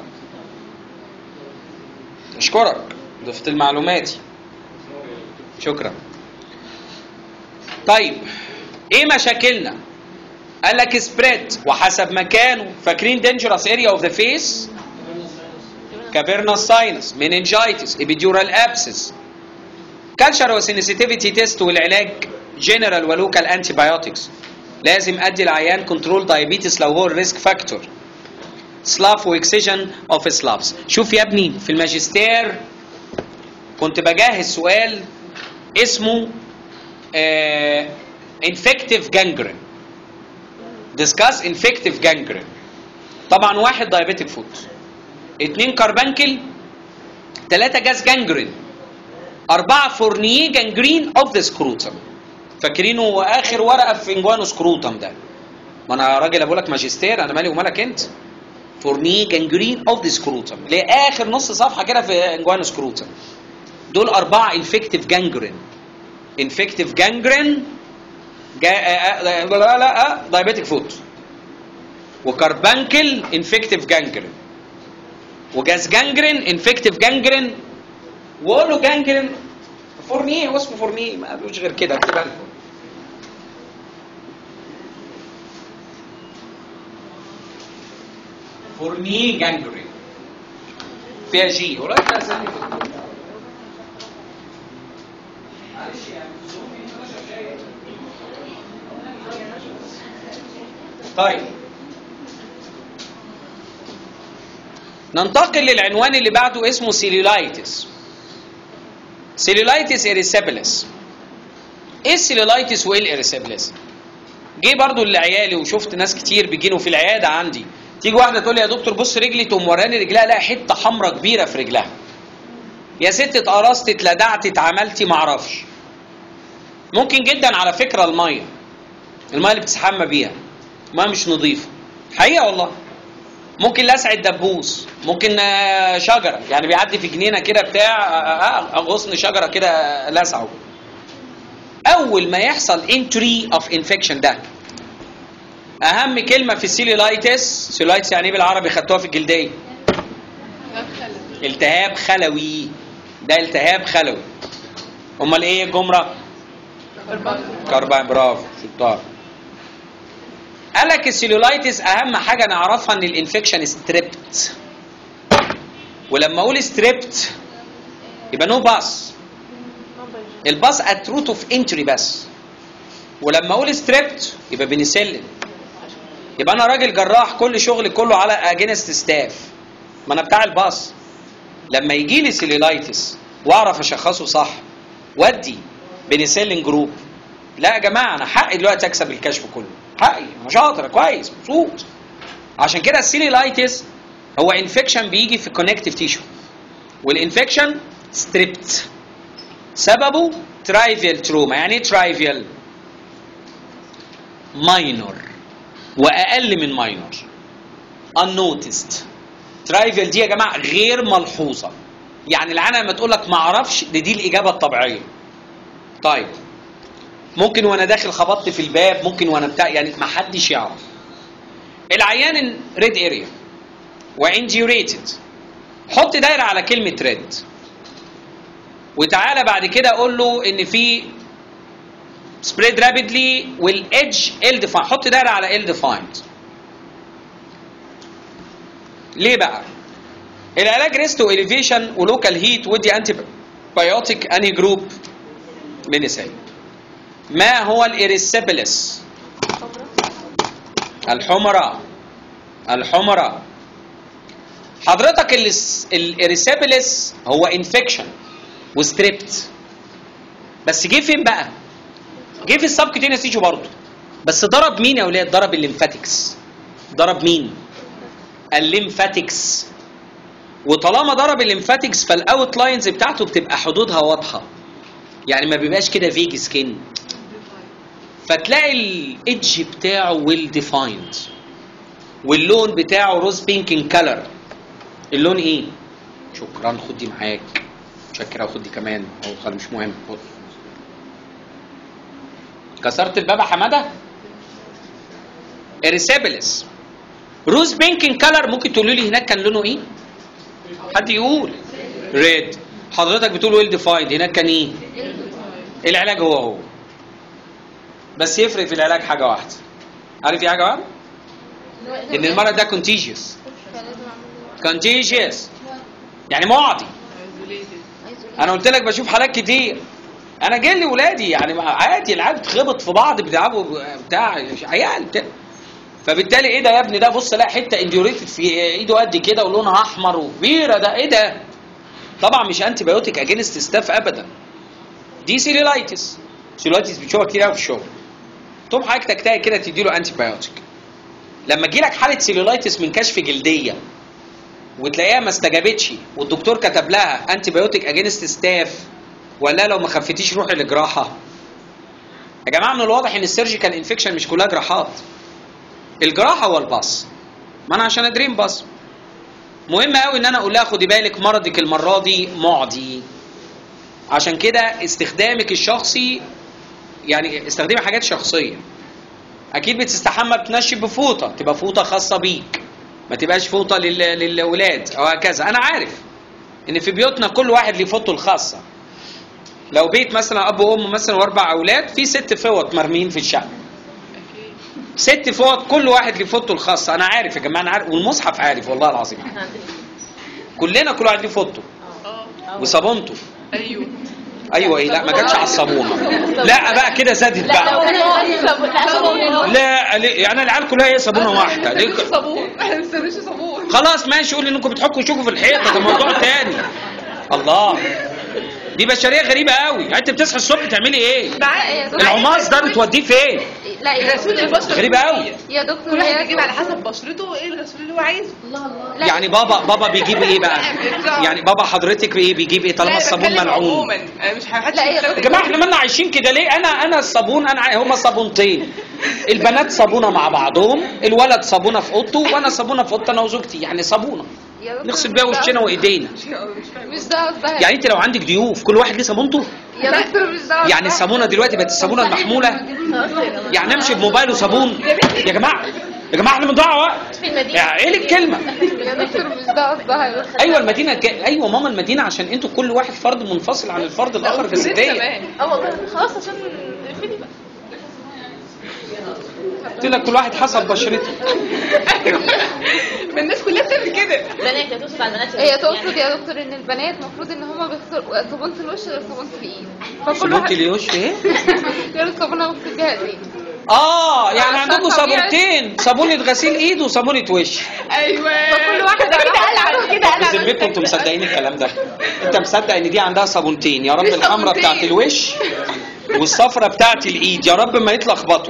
اشكرك ضفت المعلوماتي شكرا طيب ايه مشاكلنا قال لك سبريد وحسب مكانه فاكرين دينجرس اريا اوف ذا فيس كافيرنس ساينس مننجايتس ابيديورال ابسس كالشر وسينسيتيفيتي تيست والعلاج جنرال ولوكال انتي بايوتكس لازم ادي العيان كنترول دايابيتس لو هو الريسك فاكتور سلاف واكسجن اوف سلافز شوف يا ابني في الماجستير كنت بجهز سؤال اسمه انفكتيف جانجرين ديسكاس انفكتيف جانجرين طبعا واحد دايابيتك فوت اتنين كاربانكل ثلاثة جاز جانجرين أربعة فورنيه جانجرين اوف ذا سكروتم فاكرينه آخر ورقة في انجوانو سكروتم ده ما أنا راجل بقول لك ماجستير أنا مالي ومالك أنت فورنيه جانجرين اوف ذا سكروتم اللي هي آخر نص صفحة كده في انجوانو سكروتم دول أربعة انفكتيف جانجرين انفكتيف جانجرين جا... آه، آه، لا لا دايابيتك فوت وكاربانكل انفكتيف جانجرين وجاز جانجرين انفكتيف جانجرين وقول له جانجرين فورنيه هو اسمه فورنيه ما قالوش غير كده اكتبها لكم فورنيه جانجرين فيها جي ولا فيها ثاني في الكود. معلش يعني طيب ننتقل للعنوان اللي بعده اسمه سيلولايتس سيلولايتس اريسيبلس ايه السيلولايتس وايه الاريسيبلس جه برضو لعيالي وشفت ناس كتير بيجينوا في العياده عندي تيجي واحده تقول لي يا دكتور بص رجلي تقوم وراني رجلها الاقي حته حمراء كبيره في رجلها يا ست اتقرصت اتلدعت اتعملتي معرفش ممكن جدا على فكره الميه الميه اللي بتستحمى بيها ميه مش نظيفه حقيقه والله ممكن لسع الدبوس ممكن آه، شجره يعني بيعدي في جنينه كده بتاع آه، آه، غصن شجره كده لسعه اول ما يحصل انتري اوف انفكشن ده اهم كلمه في السيلولايتس سيلولايتس يعني ايه بالعربي خدتوها في الجلديه التهاب خلوي ده التهاب خلوي امال ايه الجمره كربان برافو شطار قال لك السيلولايتس اهم حاجه نعرفها ان الانفكشن ستريبت ولما اقول ستريبت يبقى نو باس الباس ات روت اوف انتري بس ولما اقول ستريبت يبقى بنسلم يبقى انا راجل جراح كل شغلي كله على اجنست ستاف ما انا بتاع الباص لما يجي لي سيلولايتس واعرف اشخصه صح ودي بنسلين جروب لا يا جماعه انا حقي دلوقتي اكسب الكشف كله حقي انا شاطر كويس مبسوط عشان كده السيلولايتس هو انفكشن بيجي في الكونكتيف تيشو والانفكشن ستريبت سببه ترايفيال تروما يعني ايه ترايفيال ماينور واقل من ماينور unnoticed ترايفيال دي يا جماعه غير ملحوظه يعني العيان لما تقول لك ما اعرفش دي, دي الاجابه الطبيعيه طيب ممكن وانا داخل خبطت في الباب ممكن وانا بتاع يعني ما حدش يعرف العيان ريد اريا وانديوريتد حط دايره على كلمه ريد وتعالى بعد كده اقول له ان في سبريد رابيدلي والايدج ال ديفايند حط دايره على ال ديفايند ليه بقى العلاج ريستو اليفيشن ولوكال هيت ودي انتي بايوتيك اني جروب ميديسين ما هو الاريسيبلس الحمراء الحمراء حضرتك الاريسيبلس هو انفكشن وستريبت بس جه فين بقى جه في السبكتينيوس تيشو برضه بس ضرب مين يا اولاد ضرب الليمفاتكس ضرب مين الليمفاتكس وطالما ضرب الليمفاتكس فالاوت لاينز بتاعته بتبقى حدودها واضحه يعني ما بيبقاش كده فيج سكين فتلاقي الايدج بتاعه ويل ديفايند واللون بتاعه روز بينك ان كلر اللون ايه شكرا خد دي معاك متشكر خد دي كمان او خلي مش مهم خد كسرت الباب يا حماده اريسيبلس روز بينك ان كلر ممكن تقولوا لي هناك كان لونه ايه حد يقول ريد حضرتك بتقول ويل ديفايند هناك كان ايه العلاج هو هو بس يفرق في العلاج حاجه واحده عارف ايه حاجه واحده ان المرض ده كونتيجيوس كونتيجيوس يعني معدي انا قلت لك بشوف حالات كتير انا جاي لي ولادي يعني عادي العيال بتخبط في بعض بيلعبوا بتاع عيال بتاع فبالتالي ايه ده يا ابني ده بص الاقي حته انديوريتد في ايده قد كده ولونها احمر وكبيره ده ايه ده طبعا مش انتي بايوتيك اجينست ستاف ابدا دي سيلولايتس سيلولايتس بتشوفها كتير قوي في الشغل تقوم حضرتك تجتهد كده تدي له انتي بايوتيك لما تجي لك حاله سيلولايتس من كشف جلديه وتلاقيها ما استجابتش والدكتور كتب لها انتي بايوتيك اجينست ستاف ولا لو ما خفتيش روحي لجراحه يا جماعه من الواضح ان السيرجيكال انفكشن مش كلها جراحات الجراحه هو الباص ما انا عشان ادرين باص مهم قوي ان انا اقول لها خدي بالك مرضك المره دي معدي عشان كده استخدامك الشخصي يعني استخدمي حاجات شخصيه اكيد بتستحمى بتنشف بفوطه تبقى فوطه خاصه بيك ما تبقاش فوطه لل... للاولاد او هكذا انا عارف ان في بيوتنا كل واحد ليه فوطه الخاصه لو بيت مثلا اب وام مثلا واربع اولاد في ست فوط مرميين في الشقه ست فوط كل واحد ليه فوطه الخاصه انا عارف يا جماعه انا عارف والمصحف عارف والله العظيم احنا عندنا كلنا كل واحد ليه فوطه اه وصابونته ايوه ايوه ايه لا ما جاتش على الصابونه لا بقى كده زادت لا لو بقى كان صابون لا صابون لا ليه؟ يعني العيال كلها هي صابونه واحده ليه؟ صابون احنا ما بنستخدمش صابون خلاص ماشي قول لي انكم بتحكوا شوكوا في الحيطه ده موضوع تاني الله دي بشريه غريبه قوي يعني انت بتصحي الصبح تعملي ايه معاه ايه العماص ده بتوديه فين لا لا يا غسول البشره غريبة أوي. يا دكتور كل واحد هي بيجيب على حسب بشرته ايه الغسول اللي هو عايزه لا يعني بابا بابا بيجيب ايه بقى يعني بابا حضرتك ايه بيجيب ايه طالما لا، الصابون بتكلم ملعون عموما أنا مش محدش لا، هي- يا بيستخدم جماعه احنا مالنا عايشين كده ليه انا انا الصابون انا عاي- هما صابونتين البنات صابونه مع بعضهم الولد صابونه في اوضته وانا صابونه في اوضتي انا وزوجتي يعني صابونه يا دكتور نغسل مش بيها ده- وشنا وايدينا مش ده قصدها يعني انت لو عندك ضيوف كل واحد ليه صابونته يا دكتور مش ده يعني قصدها. الصابونه دلوقتي بقت الصابونه المحموله يعني امشي بموبايله صابون يا جماعه يا جماعه احنا بنضيع وقت في المدينه يعني ايه الكلمه يا دكتور مش ده قصدها يا دكتور ايوه المدينه الج... ايوه ماما المدينه عشان انتوا كل واحد فرد منفصل عن الفرد الاخر جسديا اه والله خلاص عشان اقفلي بقى قلت لك كل واحد حسب بشرته ما الناس كلها بتعمل كده بنات يا تقصد على البنات هي تقصد يا دكتور ان البنات المفروض ان هما بيغسلوا صابونه الوش غير صابونه الايد فكل صابونه واحد اليوش ايه غير الصابونه بغسل بيها الايد اه يعني عشان عندكم طبيعي. صابونتين صابونه غسيل ايد وصابونه وش ايوه فكل واحد كده قلع كده قلع بذمتكم انتوا مصدقين الكلام ده انت مصدق ان دي عندها صابونتين يا رب مش الحمراء صابونتين. بتاعت الوش والصفرة بتاعت الايد يا رب ما يتلخبطوا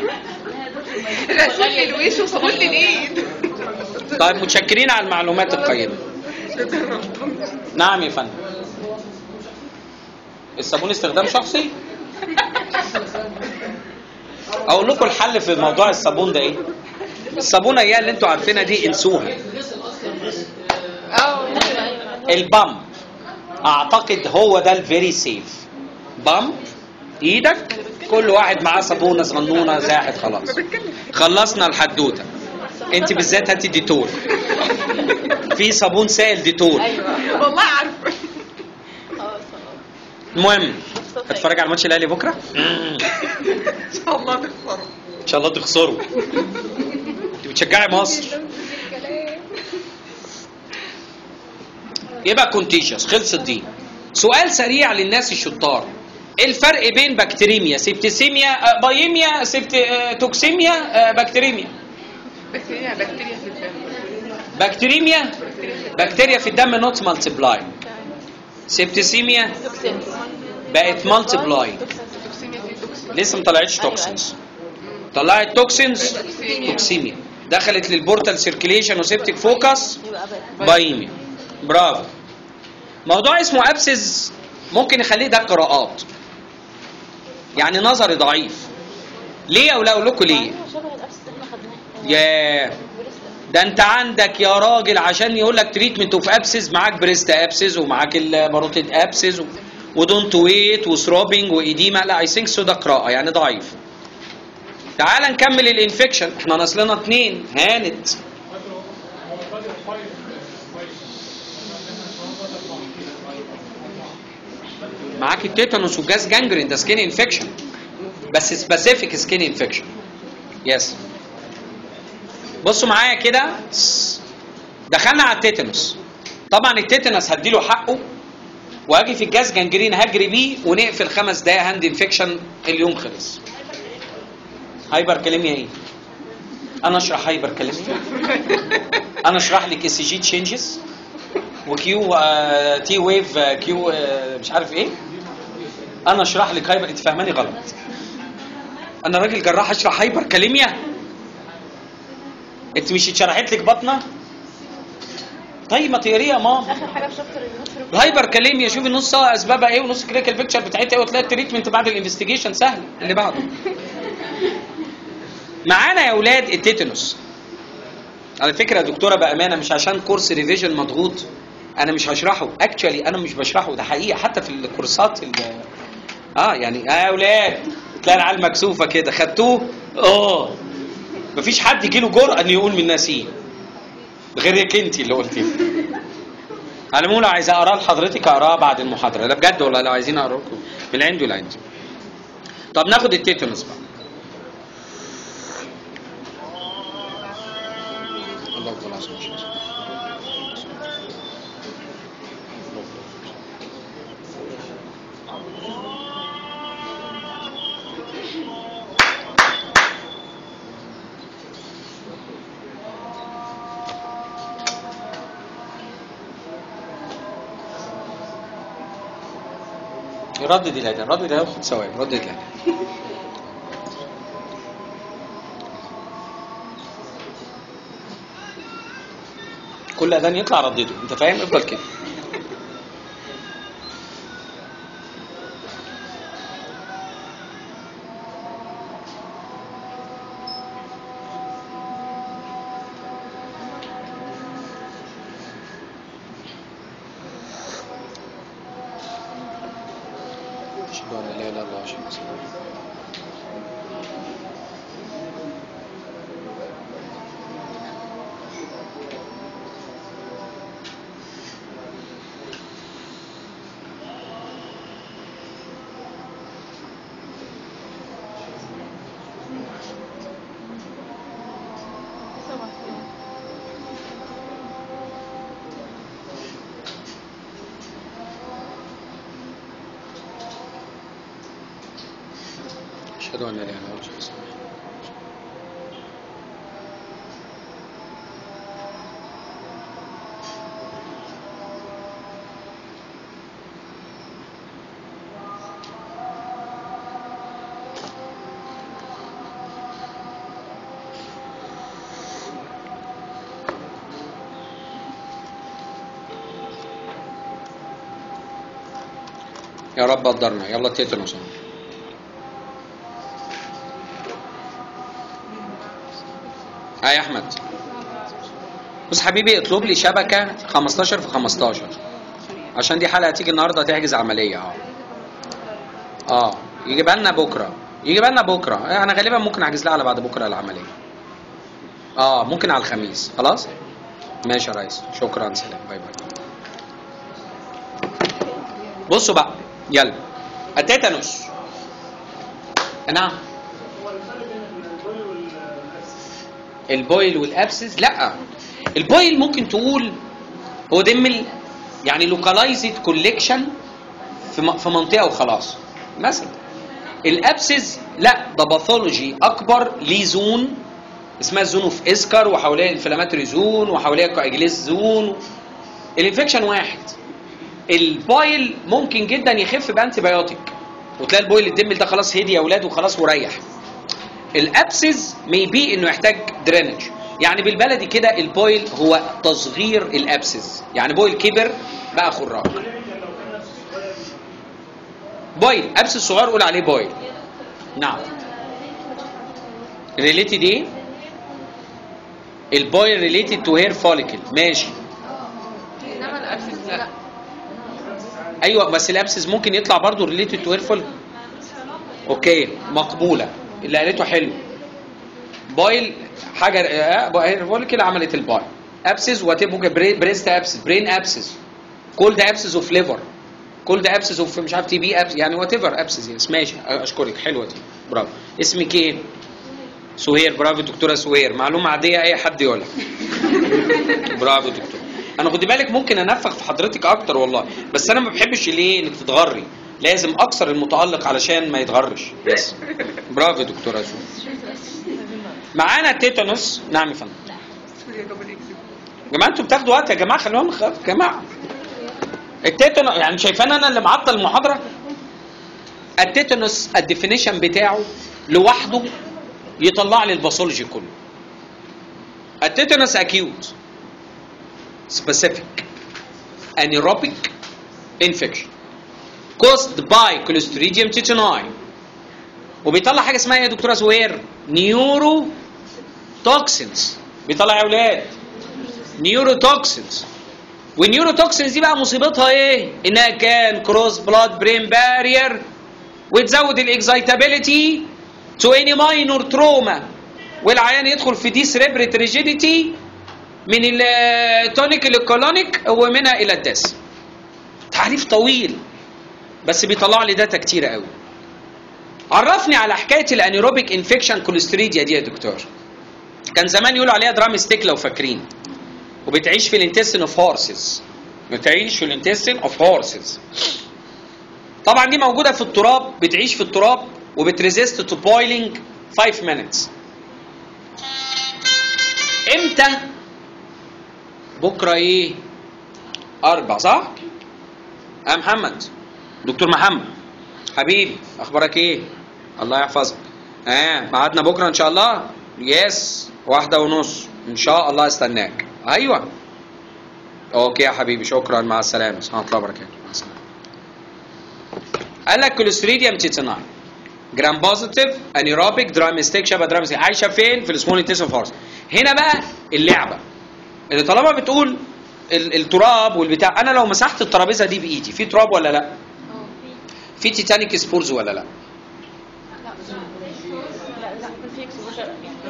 غسول للوش وصابون للايد طيب متشكرين على المعلومات القيمه نعم يا فندم الصابون استخدام شخصي اقول لكم الحل في موضوع الصابون ده ايه الصابونه هي اللي انتوا عارفينها دي انسوها اه البامب اعتقد هو ده الفيري سيف بامب ايدك كل واحد معاه صابونه صغنونه زاحت خلاص خلصنا الحدوته انت بالذات هاتي ديتول في صابون سائل ديتول والله عارفه المهم هتتفرج على ماتش الاهلي بكره ان شاء الله تخسروا ان شاء الله تخسروا انت بتشجعي مصر يبقى كونتيجيوس خلصت دي سؤال سريع للناس الشطار ايه الفرق بين بكتيريميا سيبتسيميا آه، بايميا سيبت آه، توكسيميا آه، بكتيريميا بكتيريا بكتيريا في الدم بكتيريميا بكتيريا في الدم نوت مالتيبلاي سيبتسيميا بقت مالتيبلاي توكسيميا في توكسين لسه ما طلعتش توكسينز طلعت توكسينز توكسيميا دخلت للبورتال سيركيليشن وسيبتك فوكس يبقى بقى بايميا برافو موضوع اسمه ابسز ممكن يخليه ده قراءات يعني نظري ضعيف ليه او لا اقول لكم ليه شبه الابس اللي احنا خدناه ياه ده انت عندك يا راجل عشان يقول لك تريتمنت اوف ابسز معاك بريست ابسز ومعاك الباروتيد ابسز و... ودونت ويت وثروبنج وايديما لا اي ثينك سو ده قراءه يعني ضعيف تعال نكمل الانفكشن احنا ناقص لنا اتنين هانت معاك التيتانوس والجاز جانجرين ده سكين انفكشن بس سبيسيفيك سكين انفكشن يس بصوا معايا كده دخلنا على التيتانوس طبعا التيتانوس هديله حقه واجي في الجاز جانجرين هجري بيه ونقفل خمس دقايق هاند انفكشن اليوم خلص هايبر كلميا ايه انا اشرح هايبر كلميا انا اشرح لك اس جي تشينجز وكيو آه تي ويف آه كيو آه مش عارف ايه انا اشرح لك هايبر انت فاهماني غلط انا راجل جراح اشرح هايبر كلميا انت مش اتشرحت لك بطنه طيب ما تقريها يا ماما اخر حاجه في شابتر النصر الهايبر كليميا شوفي نص اسبابها ايه ونص كلينيكال بيكتشر بتاعتها ايه وتلاقي التريتمنت بعد الانفستيجيشن سهل اللي بعده معانا يا اولاد التيتانوس على فكره يا دكتوره بامانه مش عشان كورس ريفيجن مضغوط انا مش هشرحه اكشولي انا مش بشرحه ده حقيقه حتى في الكورسات ال- اه يعني اه يا اولاد تلاقي العيال مكسوفه كده خدتوه اه مفيش حد يجيله جرأة انه يقول من ناسيه غيرك انت اللي قلتي على العموم لو عايز اقراه لحضرتك اقراه بعد المحاضره لا بجد والله لو عايزين اقراه لكم من عندي لعندي طب ناخد التيتانوس بقى الله اكبر العظيم ردد الاداء ردد الاداء خد ثواني ردد الاداء كل اذان يطلع ردده انت فاهم افضل كده أشهد أن لا إله إلا الله وأشهد أن محمدا رسول الله. أشهد أن لا إله إلا الله وأشهد أن محمدا رسول الله. يا رب قدرنا يلا تيتنوس اه يا احمد بص حبيبي اطلب لي شبكه 15 في 15 عشان دي حلقه هتيجي النهارده تحجز عمليه اه اه يجيبها لنا بكره يجيبها لنا بكره آه، انا غالبا ممكن احجز لها على بعد بكره العمليه اه ممكن على الخميس خلاص ماشي يا ريس شكرا سلام باي باي بصوا بقى يلا التيتانوس نعم البويل والابسس لا البويل ممكن تقول هو دمل يعني لوكالايزد كوليكشن في م- في منطقه وخلاص مثلا الابسس لا ده باثولوجي اكبر ليه زون اسمها زون اوف اسكر وحواليها انفلاماتوري زون وحواليها كواجليز زون الانفكشن واحد البويل ممكن جدا يخف بانتي بايوتيك وتلاقي البويل الدمل ده خلاص هدي يا اولاد وخلاص وريح الابسز ميبي انه يحتاج درينج يعني بالبلدي كده البويل هو تصغير الابسز يعني بويل كبر بقى خراج بويل ابسس صغير قول عليه بويل نعم ريليتد ايه البويل ريليتد تو هير فوليكل ماشي انما الابسس لا ايوه بس الابسس ممكن يطلع برضه ريليتد تو هير فوليكل اوكي مقبوله اللي قالته حلو بايل حاجه هير فوليكل عملت البايل ابسس وات ممكن بريست ابسس برين ابسس كل ده ابسس اوف ليفر كل ده ابسس اوف مش عارف تي بي ابسس يعني وات ايفر ابسس يس ماشي اشكرك حلوه دي برافو اسمك ايه؟ سهير برافو دكتوره سهير معلومه عاديه اي حد يقولها برافو دكتور انا خدي بالك ممكن انفخ في حضرتك اكتر والله بس انا ما بحبش ليه انك تتغري لازم اكسر المتالق علشان ما يتغرش بس برافو يا دكتوره سهير معانا التيتانوس نعم يا فندم سوريا قبل يكذب يا جماعه انتوا بتاخدوا وقت يا جماعه خلونا نخ... يا جماعه التيتانوس يعني شايفان انا اللي معطل المحاضره التيتانوس الديفينيشن بتاعه لوحده يطلع لي الباثولوجي كله التيتانوس اكيوت سبيسيفيك انيروبيك انفكشن caused by Clostridium tetani وبيطلع حاجه اسمها ايه يا دكتوره سوير نيورو توكسينز بيطلع يا اولاد نيوروتوكسينز والنيوروتوكسينز دي بقى مصيبتها ايه؟ انها كان كروس بلاد برين بارير وتزود الاكزايتابيلتي تو اني ماينور تروما والعيان يدخل في دي سريبريت ريجيديتي من التونيك للكولونيك ومنها الى الدس تعريف طويل بس بيطلع لي داتا كتيره قوي عرفني على حكايه الانيروبيك انفكشن كوليستريديا دي يا دكتور كان زمان يقولوا عليها درام ستيك لو فاكرين وبتعيش في الانتستين اوف هورسز بتعيش في الانتستين اوف هورسز طبعا دي موجوده في التراب بتعيش في التراب وبتريزيست تو بويلينج 5 minutes امتى بكره ايه اربع صح اه محمد دكتور محمد حبيبي اخبارك ايه الله يحفظك اه ميعادنا بكره ان شاء الله يس واحدة ونص ان شاء الله استناك ايوه اوكي يا حبيبي شكرا مع السلامه سبحان الله وبركاته مع السلامه قال لك كوليستريديوم تيتاناي جرام بوزيتيف انيروبيك درامستيك شبه درامستيك عايشه فين في السمول انتستين فورس هنا بقى اللعبه اللي طالما بتقول ال- التراب والبتاع انا لو مسحت الترابيزه دي بايدي في تراب ولا لا في تيتانيك سبورز ولا لا لا لا في اكسبوجر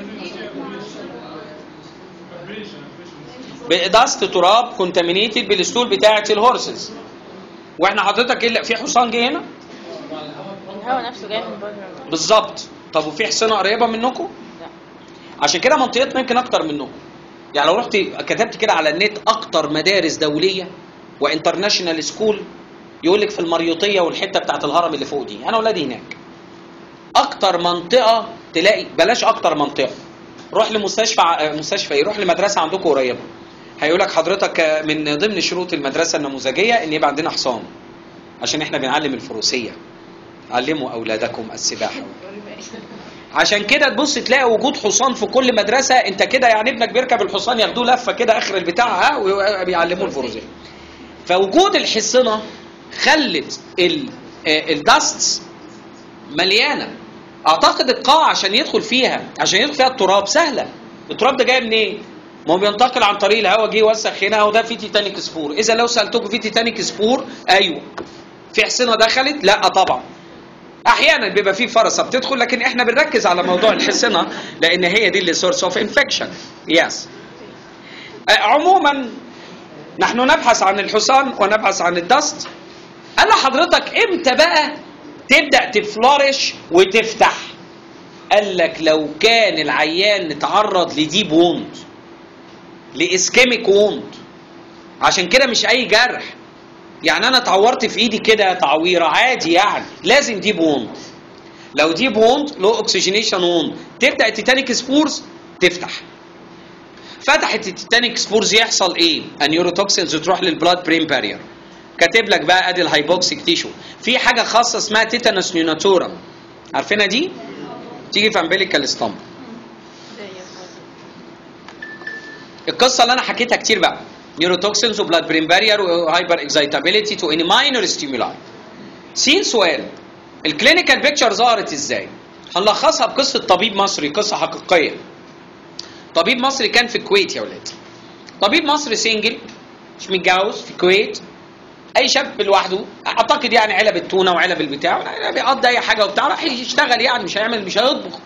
بإضافة تراب كونتامينيتد بالستول بتاعه الهورسز واحنا حضرتك ايه اللي- في حصان جه هنا الهواء نفسه جاي من بره بالظبط طب وفي حصانه قريبه منكم لا عشان كده منطقتنا يمكن اكتر منكم يعني لو رحت كتبت كده على النت اكتر مدارس دوليه وانترناشونال سكول يقول لك في المريوطيه والحته بتاعت الهرم اللي فوق دي انا ولادي هناك اكتر منطقه تلاقي بلاش اكتر منطقه روح لمستشفى ع- مستشفى ايه روح لمدرسه عندكم قريبه هيقول لك حضرتك آه، من ضمن شروط المدرسه النموذجيه ان يبقى عندنا حصان عشان احنا بنعلم الفروسيه علموا اولادكم السباحه عشان كده تبص تلاقي وجود حصان في كل مدرسه انت كده يعني ابنك بيركب الحصان ياخدوه لفه كده اخر البتاع ها وبيعلموه الفروسيه فوجود الحصنه خلت ال- آه، الداست مليانه اعتقد القاعه عشان يدخل فيها عشان يدخل فيها التراب سهله التراب ده جاي منين ما هو بينتقل عن طريق الهواء جه يوسخ هنا وده فيه تيتانيك سبور اذا لو سالتكم في تيتانيك سبور ايوه في حصنه دخلت لا طبعا احيانا بيبقى في فرصه بتدخل لكن احنا بنركز على موضوع الحصنه لان هي دي اللي سورس اوف انفكشن يس عموما نحن نبحث عن الحصان ونبحث عن الدست قال لحضرتك امتى بقى تبدا تفلورش وتفتح قال لك لو كان العيان اتعرض لديب ووند لاسكيميك ووند عشان كده مش اي جرح يعني انا اتعورت في ايدي كده تعويره عادي يعني لازم ديب ووند لو ديب ووند لو اوكسجينيشن ووند تبدا التيتانيك سبورز تفتح فتحت التيتانيك سبورز يحصل ايه النيوروتوكسينز تروح للبلاد برين بارير كاتب لك بقى ادي الهايبوكسيك تيشو في حاجه خاصه اسمها تيتانوس نيوناتورا عارفينها دي تيجي في امبليكال ستامب القصه اللي انا حكيتها كتير بقى نيوروتوكسينز وبلاد برين بارير وهايبر اكزايتابيليتي تو اني ماينور ستيمولاي سين سؤال الكلينيكال بيكتشر ظهرت ازاي هنلخصها بقصه طبيب مصري قصه حقيقيه طبيب مصري كان في الكويت يا ولاد طبيب مصري سنجل مش متجوز في الكويت اي شاب لوحده اعتقد يعني علب التونه وعلب البتاع بيقضي اي حاجه وبتاع راح يشتغل يعني مش هيعمل مش هيطبخ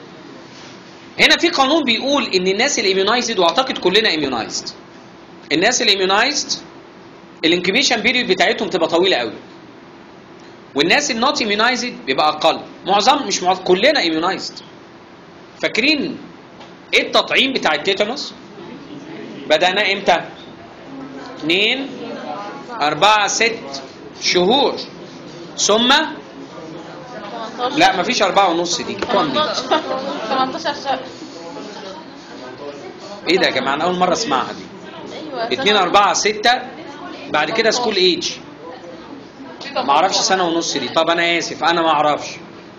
هنا في قانون بيقول ان الناس الاميونايزد واعتقد كلنا اميونايزد الناس الاميونايزد الانكبيشن بيريود بتاعتهم تبقى طويله قوي والناس النوت اميونايزد بيبقى اقل معظم مش معظم كلنا اميونايزد فاكرين ايه التطعيم بتاع التيتانوس بدأنا امتى اتنين أربعة ست شهور ثم 18 لا مفيش أربعة ونص دي كم دي 18 شهر ايه ده يا جماعة أنا أول مرة أسمعها دي ايوه اتنين أربعة ستة بعد كده سكول ايج ما اعرفش سنة ونص دي طب أنا آسف أنا ما أعرفش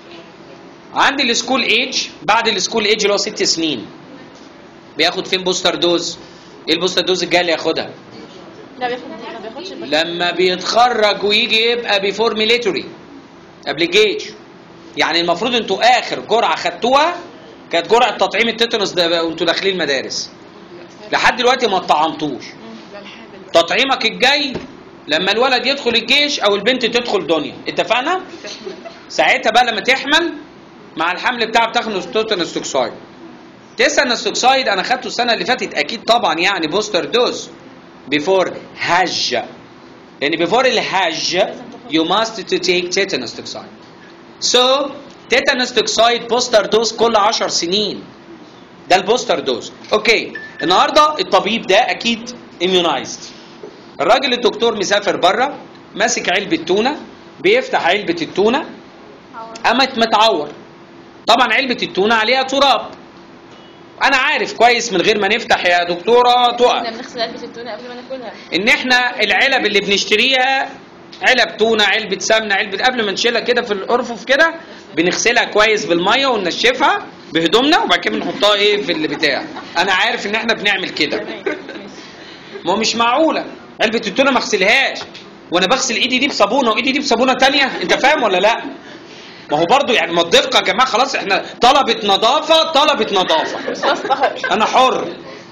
عندي السكول ايج بعد السكول ايج اللي هو ست سنين بياخد فين بوستر دوز ايه البوستر دوز الجاي اللي ياخدها لا بياخد ما بياخدش البس- لما بيتخرج ويجي يبقى بيفور ميليتوري قبل الجيش يعني المفروض انتوا اخر جرعه خدتوها كانت جرعه تطعيم التيتانوس ده وانتوا داخلين المدارس لحد دلوقتي ما اتطعمتوش تطعيمك الجاي لما الولد يدخل الجيش او البنت تدخل دنيا اتفقنا ساعتها بقى لما تحمل مع الحمل بتاعها بتاخد تيتانوس توكسايد تيتانوس توكسايد انا خدته السنه اللي فاتت اكيد طبعا يعني بوستر دوز بيفور هج لان بيفور الهج you must to take tetanus toxoid so tetanus toxoid بوستر دوز كل 10 سنين ده البوستر دوز اوكي النهارده الطبيب ده اكيد immunized الراجل الدكتور مسافر بره ماسك علبه تونه بيفتح علبه التونه قامت متعور طبعا علبه التونه عليها تراب انا عارف كويس من غير ما نفتح يا دكتوره تقع احنا بنغسل علبة التونة قبل ما ناكلها ان احنا العلب اللي بنشتريها علب تونه علبه سمنه علبه قبل ما نشيلها كده في الارفف كده بنغسلها كويس بالميه وننشفها بهدومنا وبعد كده بنحطها ايه في البتاع انا عارف ان احنا بنعمل كده ما هو مش معقوله علبه التونه ما اغسلهاش وانا بغسل ايدي دي بصابونه وايدي دي بصابونه تانية انت فاهم ولا لا ما هو برضو يعني ما الدقه يا جماعه خلاص احنا طلبت نظافه طلبت نظافه بس اهو انا حر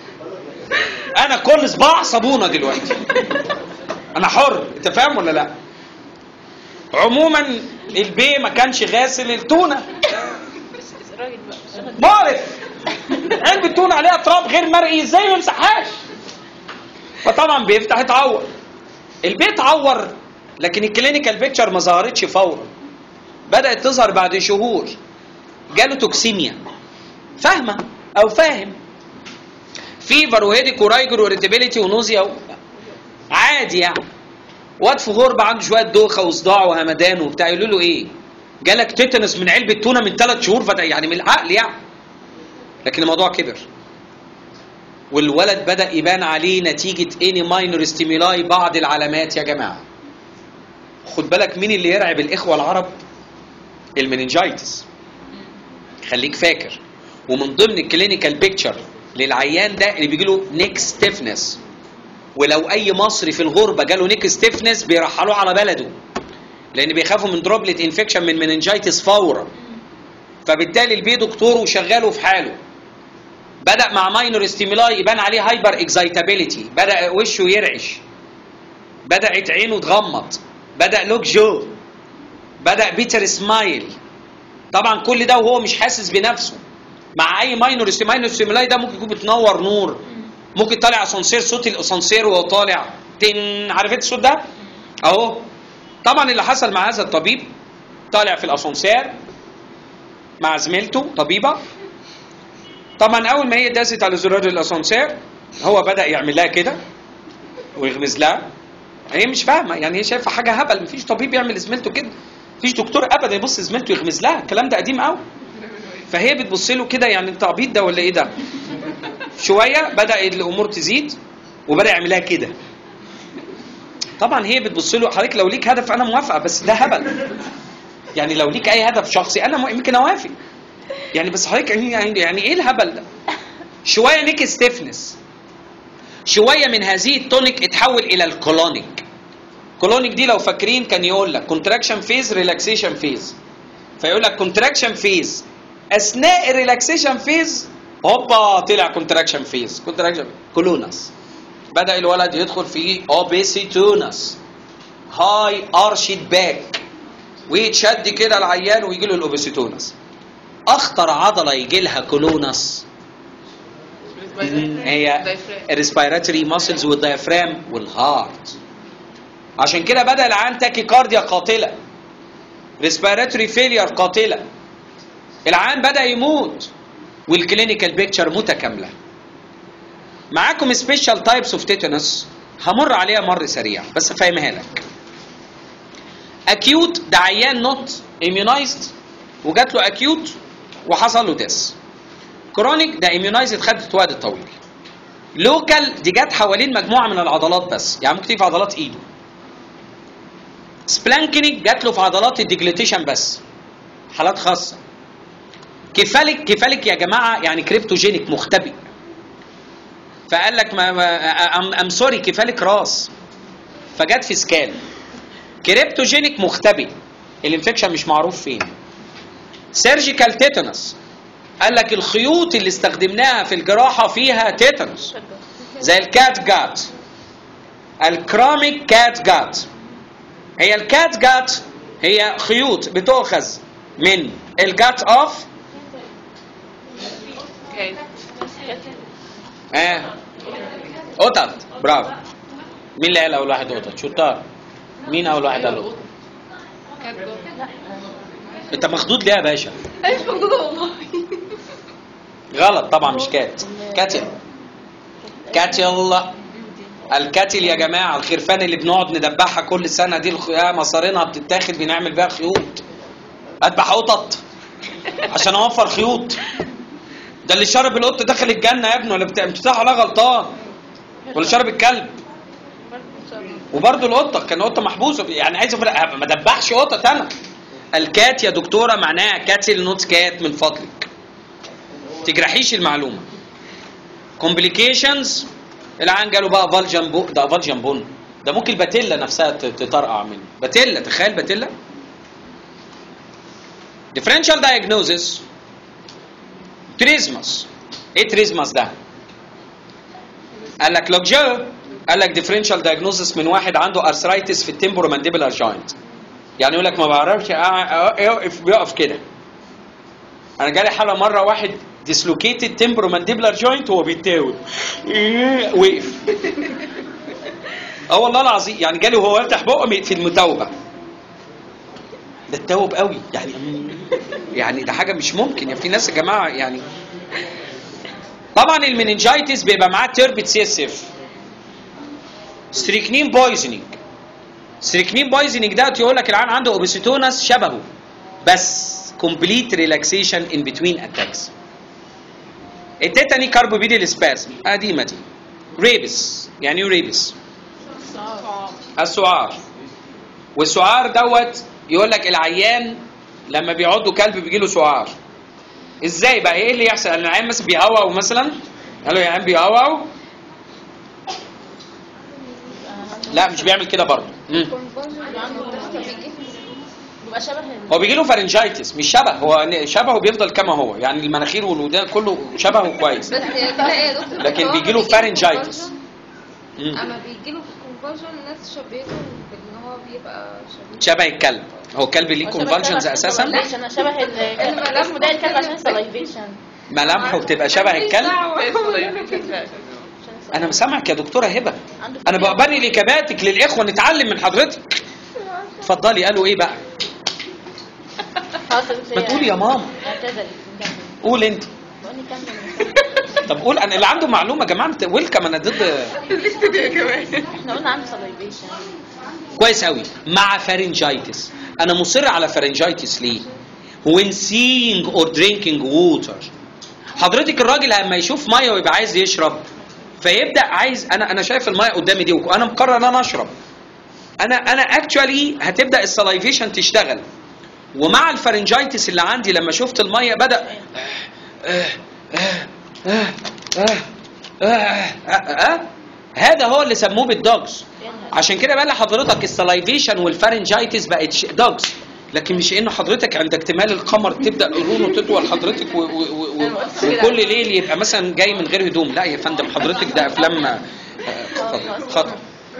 انا كل صباع صابونه دلوقتي انا حر انت فاهم ولا لا عموما البي ما كانش غاسل التونه الراجل بقى مش واخد مقرف علبة تونه عليها تراب غير مرئي ازاي ما يمسحهاش فطبعا بيفتح يتعور البيت عور لكن الكلينيكال بيكتشر ما ظهرتش فورا بدات تظهر بعد شهور جاله توكسيميا فاهمه او فاهم فيفر وهيديك ورايجر وريتابيليتي ونوزيا و... عادي يعني واد في غربه عنده شويه دوخه وصداع وهمدان وبتاع يقولوا له ايه؟ جالك تيتانس من علبه تونه من ثلاث شهور فده يعني من العقل يعني لكن الموضوع كبر والولد بدا يبان عليه نتيجه اني ماينور ستيمولاي بعض العلامات يا جماعه خد بالك مين اللي يرعب الاخوه العرب المننجايتس خليك فاكر ومن ضمن الكلينيكال بيكتشر للعيان ده اللي بيجي له نيك ستيفنس ولو اي مصري في الغربه جاله نيك ستيفنس بيرحلوه على بلده لان بيخافوا من دروبلت انفكشن من مننجايتس فورا فبالتالي البي دكتور وشغاله في حاله بدا مع ماينور ستيمولاي يبان عليه هايبر اكزايتابيليتي بدا وشه يرعش بدات عينه تغمض بدا لوك جو بدا بيتر سمايل طبعا كل ده وهو مش حاسس بنفسه مع اي ماينور ماينور ستيمولاي ده ممكن يكون بتنور نور ممكن طالع اسانسير صوت الاسانسير وهو طالع تن عارف انت الصوت ده اهو طبعا اللي حصل مع هذا الطبيب طالع في الاسانسير مع زميلته طبيبه طبعا اول ما هي داست على زرار الاسانسير هو بدا يعمل لها كده ويغمز لها هي مش فاهمه يعني هي شايفه حاجه هبل مفيش طبيب يعمل لزميلته كده مفيش دكتور ابدا يبص لزميلته يغمز لها الكلام ده قديم قوي فهي بتبص له كده يعني انت عبيط ده ولا ايه ده شويه بدا الامور تزيد وبدا يعمل لها كده طبعا هي بتبص له حضرتك لو ليك هدف انا موافقه بس ده هبل يعني لو ليك اي هدف شخصي انا مو- يمكن اوافق يعني بس حضرتك يعني يعني يعني ايه الهبل ده شويه نيك ستيفنس شويه من هذه التونيك اتحول الى الكولونيك كولونيك دي لو فاكرين كان يقول لك كونتراكشن فيز ريلاكسيشن فيز فيقول لك كونتراكشن فيز اثناء الريلاكسيشن فيز هوبا طلع كونتراكشن فيز كونتراكشن كولونس بدا الولد يدخل في اوبيسيتونس هاي ارشيد باك ويتشد كده العيان ويجي له الاوبيسيتونس اخطر عضله يجي لها كولونس هي الريسبيراتوري ماسلز والديافرام والهارت عشان كده بدا العيان تاكي كارديا قاتله ريسبيراتوري فيلير قاتله العيان بدا يموت والكلينيكال بيكتشر متكامله معاكم سبيشال تايبس اوف تيتانوس همر عليها مر سريع بس افهمها لك اكيوت ده عيان نوت اميونايزد وجات له اكيوت وحصل له ديس كرونيك ده اميونايزد خدت وقت طويل لوكال دي جت حوالين مجموعه من العضلات بس يعني ممكن تيجي في عضلات ايده سبلانكينيك جات له في عضلات الديجليتيشن بس حالات خاصه كفالك كفالك يا جماعه يعني كريبتوجينيك مختبئ فقال لك ما, ما ام, أم سوري كفالك راس فجت في سكال كريبتوجينيك مختبئ الانفكشن مش معروف فين سيرجيكال تيتانوس قال لك الخيوط اللي استخدمناها في الجراحه فيها تيتانوس زي الكات جات الكراميك كات جات هي الكات جات هي خيوط بتؤخذ من الجات اوف اه قطط برافو مين اللي قال اول واحد قطط شطار مين اول واحد قال قطط انت مخضوض ليه يا باشا انا مش مخضوضه والله غلط طبعا مش كات كاتل كاتل الكاتل يا جماعه الخرفان اللي بنقعد ندبحها كل سنه دي الخ- يا مصارينها بتتاخد بنعمل بيها خيوط اذبح قطط عشان اوفر خيوط ده اللي شرب القط دخل الجنه يا ابني ولا بتاع بتفتح على غلطان ولا شرب الكلب وبرضه القطه كان قطه محبوسه يعني عايز أفرق ما دبحش قطه انا الكات يا دكتوره معناها كاتل نوت كات من فضلك تجرحيش المعلومه complications العيان جاله بقى فالجن بو ده فالجن بون ده ممكن الباتيلا نفسها ت- تطرقع منه باتيلا تخيل باتيلا differential diagnosis تريزماس ايه تريزماس ده قال لك لوكجو قال لك differential diagnosis من واحد عنده ارثرايتس في التمبورو مانديبولار جوينت يعني يقول لك ما بعرفش أع- أ- يقف بيقف كده انا جالي حاله مره واحد ديسلوكيتد تمبرو مانديبلر جوينت وهو بيتاول إيه، وقف اه والله العظيم يعني جالي وهو يفتح بقه في المتوبه ده التوب قوي يعني يعني ده حاجه مش ممكن يعني في ناس يا جماعه يعني طبعا المننجايتس بيبقى معاه تيربت سي اس اف ستريكنين بويزنينج ستريكنين بويزنينج ده يقول لك العيان عنده اوبيسيتونس شبهه بس كومبليت ريلاكسيشن ان بتوين اتاكس التيتاني كاربوبيديال سبازم قديمه دي ريبس يعني ايه ريبس السعار والسعار دوت يقول لك العيان لما بيعضوا كلب بيجي له سعار ازاي بقى ايه اللي يحصل العيان مثلا بيهوهو مثلا قالوا يا عيان بيهوهو لا مش بيعمل كده برضه مم. بيبقى شبه ال- هو بيجي له فارنجايتس مش شبه هو شبهه بيفضل كما هو يعني المناخير والودان كله شبهه كويس بس تلاقي يا دكتور لكن هو بيجي له بيجي له pharyngitis. convulsion. مم. اما بيجي له كونفرجن الناس شبهته بان هو بيبقى شبيه شبه الكلب هو الكلب ليه هو شبه كونفالجنز الكلب اساسا عشان salivation. أنا شبه ال الملامح اسمه ده الكلب عشان سلايفيشن ملامحه بتبقى شبه الكلب انا مسامعك يا دكتوره هبه عنده انا بقبل اجاباتك للاخوه نتعلم من حضرتك اتفضلي قالوا ايه بقى خلاص ما تقولي يا ماما اعتذري نكمل. قول انت بقول نكمل طب قول انا اللي عنده معلومه يا جماعه ويلكم انا ضد الاستوديو كمان احنا قلنا عنده سلايفيشن كويس قوي مع فارنجايتس انا مصر على فارنجايتس ليه when seeing or drinking water حضرتك الراجل لما يشوف ميه ويبقى عايز يشرب فيبدا عايز انا انا شايف الميه قدامي دي وانا مقرر ان انا اشرب انا انا اكشوالي هتبدا السلايفيشن تشتغل ومع الفارنجايتس اللي عندي لما شفت الميه بدا هذا هو اللي سموه بالدوجز عشان كده بقى لحضرتك السلايفيشن والفارنجايتس بقت ش- دوجز لكن مش انه حضرتك عند اكتمال القمر تبدا قرونه تطول حضرتك و- و- و- و- وكل ليل يبقى مثلا جاي من غير هدوم لا يا فندم حضرتك ده افلام آه، خطر خطر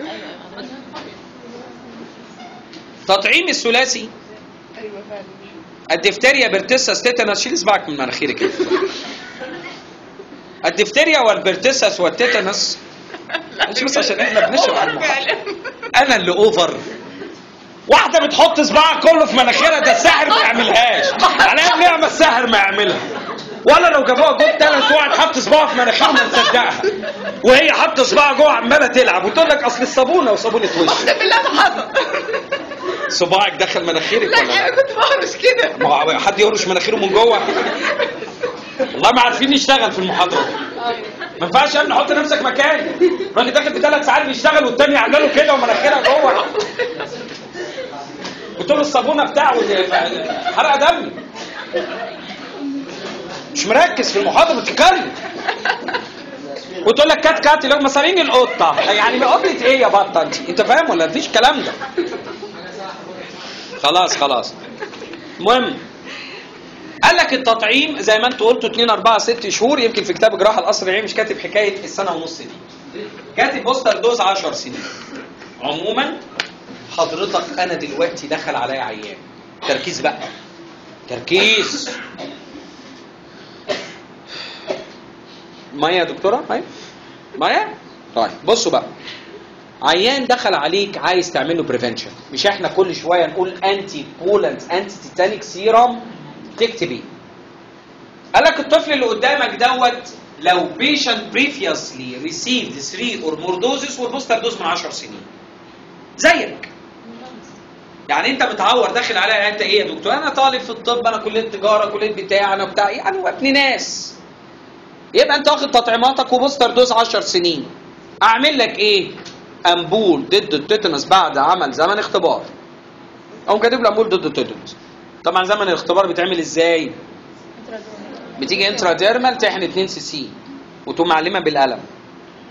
تطعيم الثلاثي ايوه فعلا الدفتيريا برتسس تيتانس شيل صباعك من مناخيرك كده. الدفتيريا والبرتسس والتيتانس مش بس عشان احنا بنشرح المحاضرة. انا اللي اوفر واحده بتحط صباعها كله في مناخيرها ده الساحر ما يعملهاش عليها نعمه الساحر ما يعملها ولا لو جابوها جوه تالت واحد حط صباعه في مناخيرها ما تصدقها وهي حاطه صباعها جوه عماله تلعب وتقول لك اصل الصابونه وصابونه وش ده بالله ما حصل صباعك دخل مناخيرك لا ولا لا؟ انا كنت بهرش كده ما هو حد يهرش مناخيره من جوه والله ما عارفين نشتغل في المحاضره ما ينفعش يا ابني حط نفسك مكاني الراجل داخل في ثلاث ساعات بيشتغل والتاني عامله له كده ومناخيرها جوه قلت له الصابونه بتاعه حرق دمي مش مركز في المحاضره بتتكلم وتقول لك كات كات لو مصارين القطه يعني قطه ايه يا بطه انت انت فاهم ولا مفيش كلام ده خلاص خلاص المهم قال لك التطعيم زي ما انتوا قلتوا 2 4 6 شهور يمكن في كتاب جراحه القصر العيني مش كاتب حكايه السنه ونص دي كاتب بوستر دوز 10 سنين عموما حضرتك انا دلوقتي دخل عليا عيان تركيز بقى تركيز مايا يا دكتوره مايا مايا طيب بصوا بقى عيان دخل عليك عايز تعمل له بريفنشن مش احنا كل شويه نقول انتي بولنت انتي تيتانيك سيرم تكتبي قال لك الطفل اللي قدامك دوت لو بيشنت بريفيوسلي ريسيفد 3 اور مور دوزز والبوستر دوز من 10 سنين زيك يعني انت متعور داخل عليا انت ايه يا دكتور انا طالب في الطب انا كليه تجاره كليه بتاع انا بتاع يعني وابن ناس يبقى انت واخد تطعيماتك وبوستر دوز 10 سنين اعمل لك ايه امبول ضد التيتانوس بعد عمل زمن اختبار او كاتب له امبول ضد التيتانوس طبعا زمن الاختبار بيتعمل ازاي بتيجي انترا ديرمال تحقن 2 سي سي وتقوم معلمه بالقلم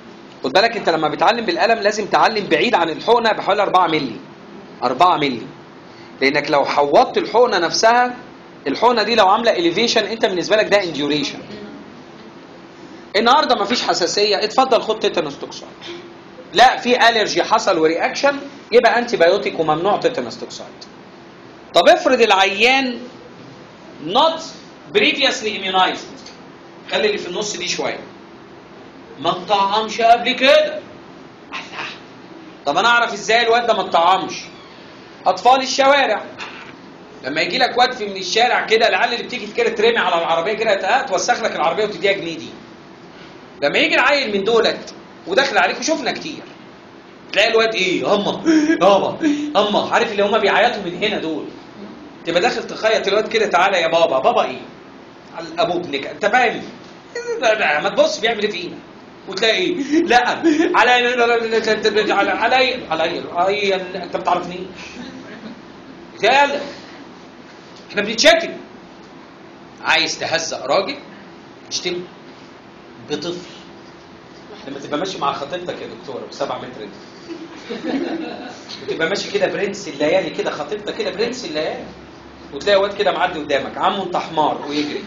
خد بالك انت لما بتعلم بالقلم لازم تعلم بعيد عن الحقنه بحوالي 4 مللي 4 مللي لانك لو حوطت الحقنه نفسها الحقنه دي لو عامله اليفيشن انت بالنسبه لك ده انديوريشن النهارده مفيش حساسيه اتفضل خد تيتانوس توكسايد لا في الرجي حصل ورياكشن يبقى انتي بايوتيك وممنوع تيتانوس توكسايد طب افرض العيان not previously immunized خلي اللي في النص دي شويه ما اتطعمش قبل كده الله. طب انا اعرف ازاي الواد ده ما اتطعمش اطفال الشوارع لما يجي لك واد في من الشارع كده العيال اللي بتيجي كده ترمي على العربيه كده تق- توسخ لك العربيه وتديها جنيه دي لما يجي العيل من دولت وداخل عليك وشفنا كتير تلاقي الواد ايه اما بابا اما عارف اللي هما بيعيطوا من هنا دول تبقى داخل تخيط الواد كده تعالى يا بابا بابا ايه على ابو ابنك انت فاهم ما تبص بيعمل ايه فينا وتلاقي ايه لا علي علي علي علي علي انت ما بتعرفنيش يلا احنا بنتشكل عايز تهزق راجل تشتمه بطفل لما تبقى ماشي مع خطيبتك يا دكتوره بسبع متر دي وتبقى ماشي كده برنس الليالي كده خطيبتك كده برنس الليالي وتلاقي واد كده معدي قدامك عمو انت حمار ويجري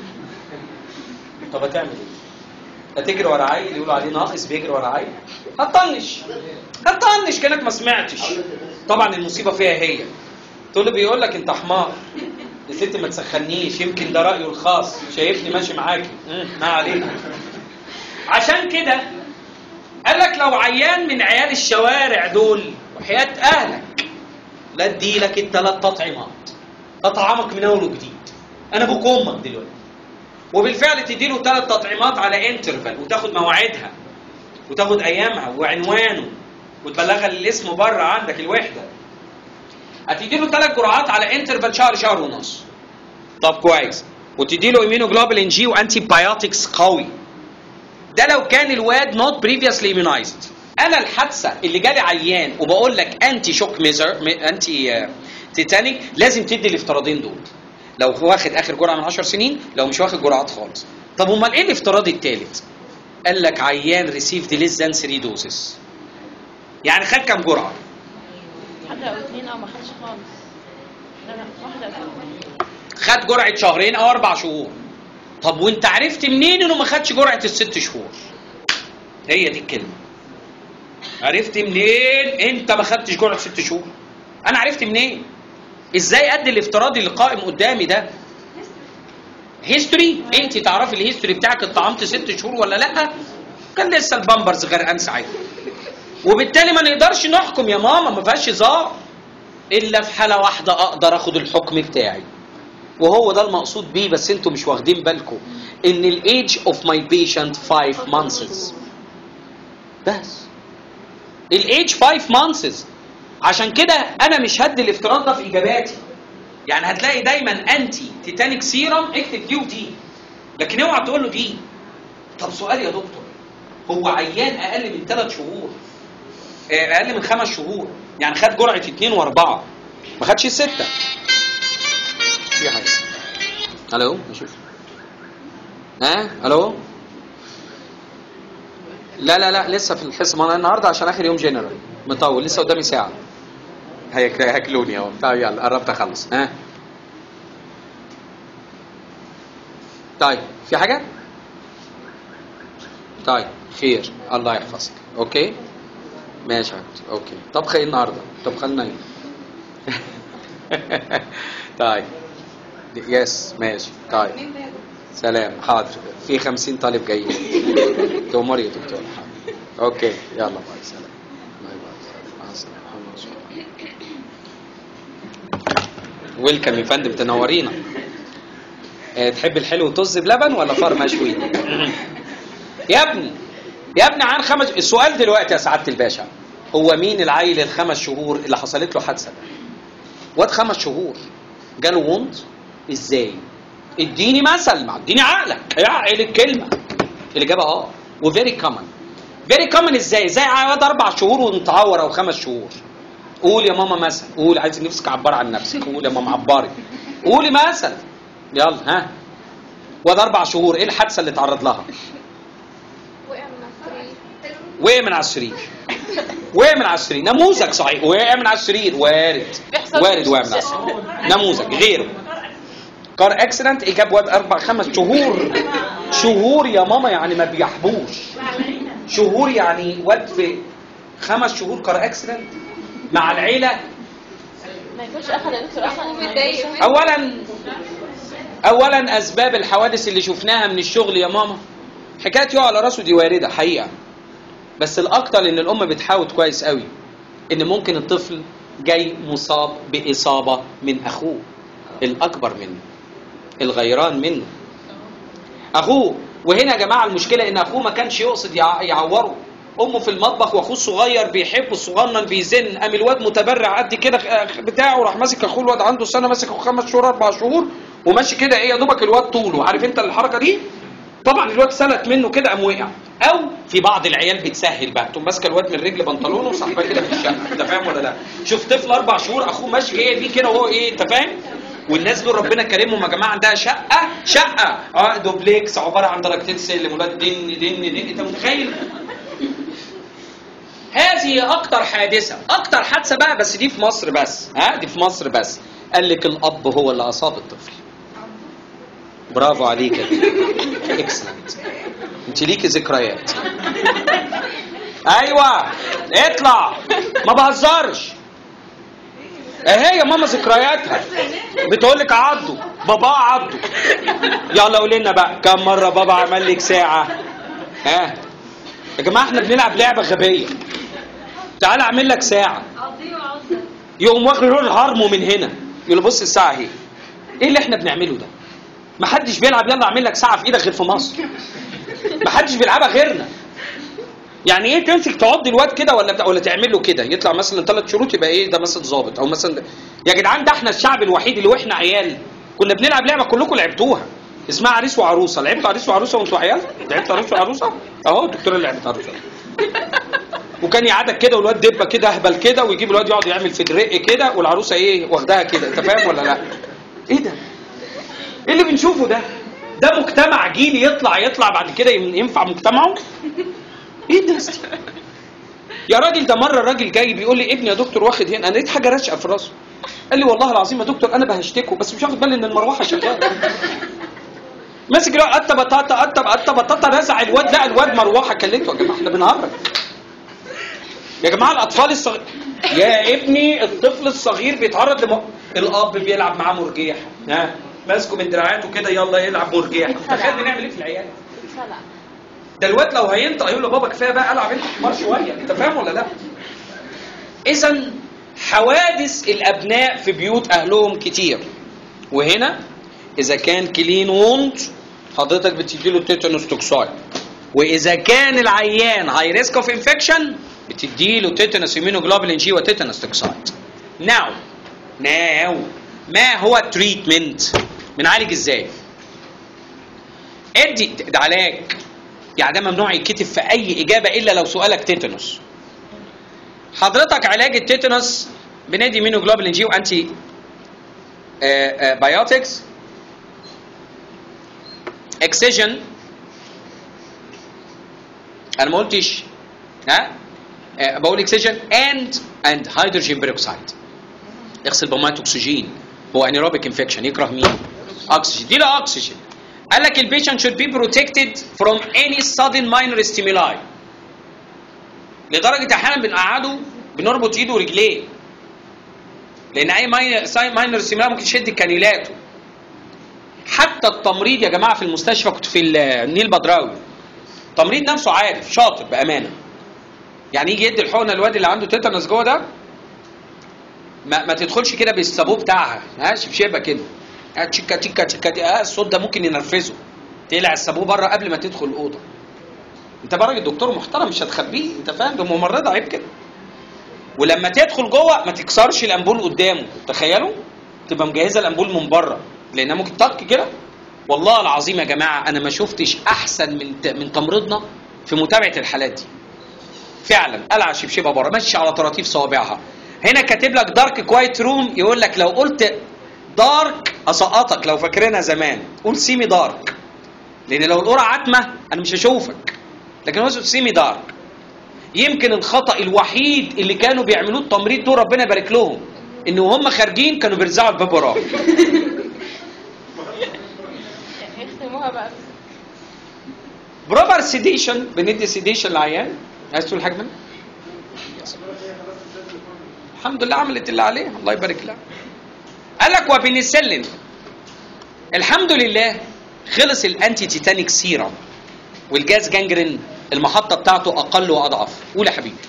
طب هتعمل ايه؟ هتجري ورا عيل يقولوا عليه ناقص بيجري ورا عيل هتطنش هتطنش كانك ما سمعتش طبعا المصيبه فيها هي تقول له بيقول لك انت حمار يا ست ما تسخنيش يمكن ده رايه الخاص شايفني ماشي معاكي مم، ما علينا عشان كده قال لك لو عيان من عيال الشوارع دول وحياة اهلك لا اديلك الثلاث تطعيمات اطعمك من اول وجديد انا ابوك وامك دلوقتي وبالفعل تديله ثلاث تطعيمات على انترفال وتاخد مواعيدها وتاخد ايامها وعنوانه وتبلغها الاسم بره عندك الوحده هتديله ثلاث جرعات على انترفال شهر شهر ونص طب كويس وتديله اميونوجلوبولين جي وانتي بايوتكس قوي ده لو كان الواد نوت بريفيسلي immunized انا الحادثه اللي جالي عيان وبقول لك انتي شوك ميزر انتي تيتانيك لازم تدي الافتراضين دول لو هو واخد اخر جرعه من 10 سنين لو مش واخد جرعات خالص طب امال ايه الافتراض الثالث قال لك عيان ريسيفد ليس ذان 3 دوزز يعني خد كام جرعه حد او اتنين او ما خدش خالص لا لا واحدة او اتنين خد جرعه شهرين او اربع شهور طب وانت عرفت منين انه ما خدش جرعه الست شهور هي دي الكلمه عرفت منين انت ما خدتش جرعه ست شهور انا عرفت منين ازاي قد الافتراضي اللي قائم قدامي ده هيستوري انت تعرفي الهيستوري بتاعك اتطعمت ست شهور ولا لا كان لسه البامبرز غرقان ساعتها وبالتالي ما نقدرش نحكم يا ماما ما فيهاش هزار الا في حاله واحده اقدر اخد الحكم بتاعي وهو ده المقصود بيه بس انتوا مش واخدين بالكم ان الايدج اوف ماي بيشنت 5 مانثس بس الايدج 5 مانثس عشان كده انا مش هدي الافتراض ده في اجاباتي يعني هتلاقي دايما انتي تيتانيك سيرم اكتب دي ودي لكن اوعى تقول له دي طب سؤال يا دكتور هو عيان اقل من ثلاث شهور آه، اقل من خمس شهور يعني خد جرعه اثنين واربعه ما خدش السته في حاجه الو نشوف ها الو لا لا لا لسه في الحصه ما انا النهارده عشان اخر يوم جنرال مطول لسه قدامي ساعه هيك هياكلوني اهو طيب يلا قربت اخلص ها طيب في حاجه طيب خير الله يحفظك اوكي ماشي يا حبيبتي اوكي طبخ ايه النهارده طبخ لنا ايه طيب يس ماشي طيب مين ده يا دكتور؟ سلام حاضر في خمسين طالب جايين تؤمري يا دكتور حاضر. اوكي يلا باي سلام باي باي مع السلامه محمد رسول الله. ويلكم يا فندم تنورينا آه، تحب الحلو طز بلبن ولا فار مشوي يا ابني يا ابني عن خمس السؤال دلوقتي يا سعاده الباشا هو مين العيل الخمس شهور اللي حصلت له حادثه ده واد خمس شهور جاله وند ازاي اديني مثل ما اديني عقلك اعقل الكلمه الاجابه اه وفيري كومن فيري كومن ازاي ازاي واد اربع شهور ومتعور او خمس شهور قول يا ماما مثل قول عايز نفسك عبر عن نفسك قول يا ماما عبري قولي مثل يلا ها واد اربع شهور ايه الحادثه اللي اتعرض لها وقع من على السرير وقع من على السرير وقع من على السرير نموذج صحيح وقع من على السرير وارد بيحصل وارد وقع من على السرير نموذج غيره كار اكسيدنت اجاب واد اربع خمس شهور شهور يا ماما يعني ما بيحبوش شهور يعني واد في خمس شهور كار اكسيدنت مع العيله ما يكونش اخذ يا دكتور اصلا متضايق منه. اولا اولا اسباب الحوادث اللي شفناها من الشغل يا ماما حكايه يقع على راسه دي وارده حقيقه بس الاكتر ان الام بتحاول كويس قوي ان ممكن الطفل جاي مصاب باصابه من اخوه الاكبر منه الغيران منه اخوه وهنا يا جماعه المشكله ان اخوه ما كانش يقصد يع- يعوره امه في المطبخ واخوه الصغير بيحبه الصغنن بيزن قام الواد متبرع قد كده خ- بتاعه راح ماسك اخوه الواد عنده سنه ماسك اخوه خمس شهور اربع شهور وماشي كده ايه يا دوبك الواد طوله عارف انت الحركه دي طبعا الواد سلت منه كده قام وقع او في بعض العيال بتسهل بقى تقوم ماسكه الواد من رجل بنطلونه وسحبه كده في الشقه انت فاهم ولا لا شوف طفل اربع شهور اخوه ماشي هي دي كده وهو ايه انت فاهم والناس دول ربنا كرمهم يا جماعه عندها شقه شقه اه دوبليكس عباره عن درجتين سلم ولاد دن دن دن انت متخيل هذه اكتر حادثه اكتر حادثه بقى بس دي في مصر بس ها دي في مصر بس قال لك الاب هو اللي اصاب الطفل برافو عليك يا اكسلنت انت ليكي ذكريات ايوه اطلع ما بهزرش اهي يا ماما ذكرياتها بتقول لك عضوا بابا عضوا يلا قولي لنا بقى كم مره بابا عمل لك ساعه ها يا جماعه احنا بنلعب لعبه غبيه تعالى اعمل لك ساعه يقوم واخد رول هرمه من هنا يقول له بص الساعه اهي ايه اللي احنا بنعمله ده ما حدش بيلعب يلا اعمل لك ساعه في ايدك غير في مصر ما حدش بيلعبها غيرنا يعني ايه تمسك تعض الواد كده ولا بتاع ولا تعمل له كده يطلع مثلا ثلاث شروط يبقى ايه ده مثلا ظابط او مثلا يا جدعان ده احنا الشعب الوحيد اللي واحنا عيال كنا بنلعب لعبه كلكم لعبتوها اسمها عريس وعروسه لعبتوا عريس وعروسه وانتوا عيال لعبتوا عريس وعروسه اهو الدكتوره اللي لعبت عروسه وكان يقعدك كده والواد دبه كده اهبل كده ويجيب الواد يقعد يعمل في الرق كده والعروسه ايه واخداها كده انت فاهم ولا لا ايه ده ايه اللي بنشوفه ده ده مجتمع جيلي يطلع يطلع بعد كده ينفع مجتمعه ايه ده يا أستاذ؟ يا راجل ده مره الراجل جاي بيقول لي ابني يا دكتور واخد هنا انا لقيت حاجه راشقه في راسه قال لي والله العظيم يا دكتور انا بهشتكه بس مش واخد بالي ان المروحه شغاله ماسك الواد قطه بطاطا قطه قطه بطاطا رزع الواد لا الواد مروحه كلته يا جماعه احنا بنهرج يا جماعه الاطفال الصغير يا ابني الطفل الصغير بيتعرض لم... الاب بيلعب معاه مرجيح ها ماسكه من دراعاته كده يلا يلعب مرجيح تخيل بنعمل ايه في العيال سلع ده الواد لو هينطق يقول له بابا كفايه بقى العب انت حمار شويه انت فاهم ولا لا؟ اذا حوادث الابناء في بيوت اهلهم كتير وهنا اذا كان كلين ووند حضرتك بتدي له تيتانوس توكسايد واذا كان العيان هاي ريسك اوف انفكشن بتدي له تيتانوس immunoglobulin جي وتيتانوس توكسايد ناو ناو ما هو التريتمنت بنعالج ازاي ادي ده علاج يعني ده ممنوع يتكتب في اي اجابه الا لو سؤالك تيتانوس حضرتك علاج التيتانوس بندي مينو جلوبولين جي وانتي بايوتكس اكسجن انا ما قلتش ها آه، بقول اكسجن اند اند هيدروجين بيروكسيد اغسل بميه اكسجين هو انيروبيك انفكشن يكره مين؟ اكسجين دي له اكسجين قال لك البيشنت should be protected from any sudden minor stimuli لدرجه احيانا بنقعده بنربط ايده ورجليه لان اي ماينر ستيمولاي ممكن يشد كانيلاته حتى التمريض يا جماعه في المستشفى كنت في النيل بدراوي التمريض نفسه عارف شاطر بامانه يعني يجي يدي الحقنه الواد اللي عنده تيتانوس جوه ده ما, ما تدخلش كده بالصابوه بتاعها ها شبشبه كده ها تشيكا تشيكا تشيكا دي اه الصوت ده ممكن ينرفزه تقلع الصابوه بره قبل ما تدخل الاوضه انت بقى راجل دكتور محترم مش هتخبيه انت فاهم ده ممرضه عيب كده ولما تدخل جوه ما تكسرش الامبول قدامه تخيلوا تبقى مجهزه الامبول من بره لانها ممكن تطق كده والله العظيم يا جماعه انا ما شفتش احسن من ت- من تمريضنا في متابعه الحالات دي فعلا قلع شبشبه بره ماشي على طراطيف صوابعها هنا كاتب لك دارك كوايت روم يقول لك لو قلت دارك اسقطك لو فاكرينها زمان قول سيمي دارك لان لو القرعه عتمه انا مش هشوفك لكن هو اسمه سيمي دارك يمكن الخطا الوحيد اللي كانوا بيعملوه التمريض دول ربنا يبارك لهم ان وهم خارجين كانوا بيرزعوا الباب وراهم يختموها بقى بروبر سيديشن بندي سيديشن للعيان عايز تقول حاجه منها؟ الحمد لله عملت اللي عليها الله يبارك لها قال لك وبنسلين الحمد لله خلص الانتي تيتانيك سيرم والجاز جانجرين المحطه بتاعته اقل واضعف قول يا حبيبي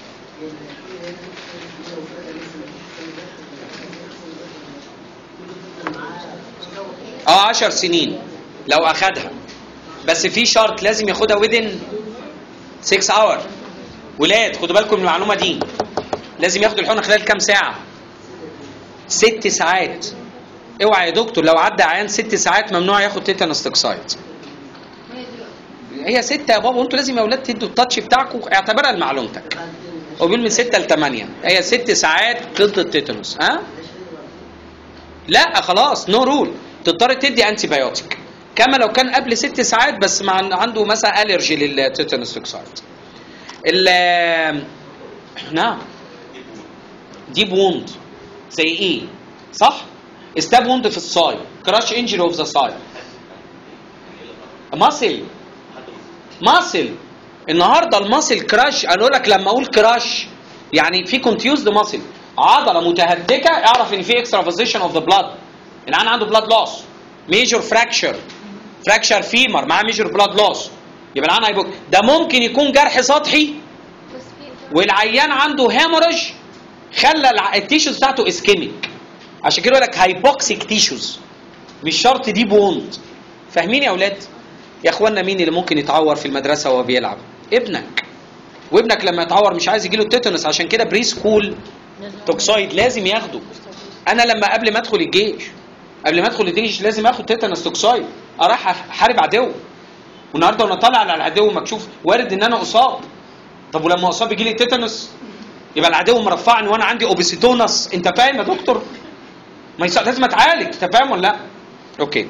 اه 10 سنين لو اخدها بس في شرط لازم ياخدها ودن 6 اور ولاد خدوا بالكم من المعلومه دي لازم ياخدوا الحقنه خلال كام ساعه ست ساعات اوعى يا دكتور لو عدى عيان ست ساعات ممنوع ياخد تيتانوس توكسايد هي ستة يا بابا وانتوا لازم يا اولاد تدوا التاتش بتاعكم اعتبرها لمعلومتك هو بيقول من ستة لثمانية هي ست ساعات خلطة التيتانوس ها لا خلاص نو رول تضطر تدي انتي بايوتيك كما لو كان قبل ست ساعات بس مع عنده مثلا الرجي للتيتانوس توكسايد ال نعم ديب ووند زي ايه صح ستاب ووند في الصاي كراش انجري اوف ذا صاي ماسل ماسل النهارده الماسل كراش قالوا لك لما اقول كراش يعني في كونتيوزد ماسل عضله متهتكه اعرف ان في اكسترافازيشن اوف ذا بلاد العيان عنده بلاد لوس ميجور فراكشر فراكشر فيمر معاه ميجور بلاد لوس يبقى العيان هيبك ده ممكن يكون جرح سطحي بس في والعيان عنده هيموريج خلى الع- التيشوز بتاعته اسكيميك عشان كده يقول لك هايبوكسيك تيشوز مش شرط دي بوند فاهمين يا اولاد يا اخوانا مين اللي ممكن يتعور في المدرسه وهو بيلعب ابنك وابنك لما يتعور مش عايز يجيله التيتانوس عشان كده بري سكول توكسايد لازم ياخده انا لما قبل ما ادخل الجيش قبل ما ادخل الجيش لازم اخد تيتانوس توكسايد اروح احارب عدو والنهارده وانا طالع على العدو مكشوف وارد ان انا اصاب طب ولما اصاب يجي لي تيتانوس يبقى العدو مرفعني وانا عندي اوبيسيتونس انت فاهم يا دكتور ما يصح لازم اتعالج انت فاهم ولا لا اوكي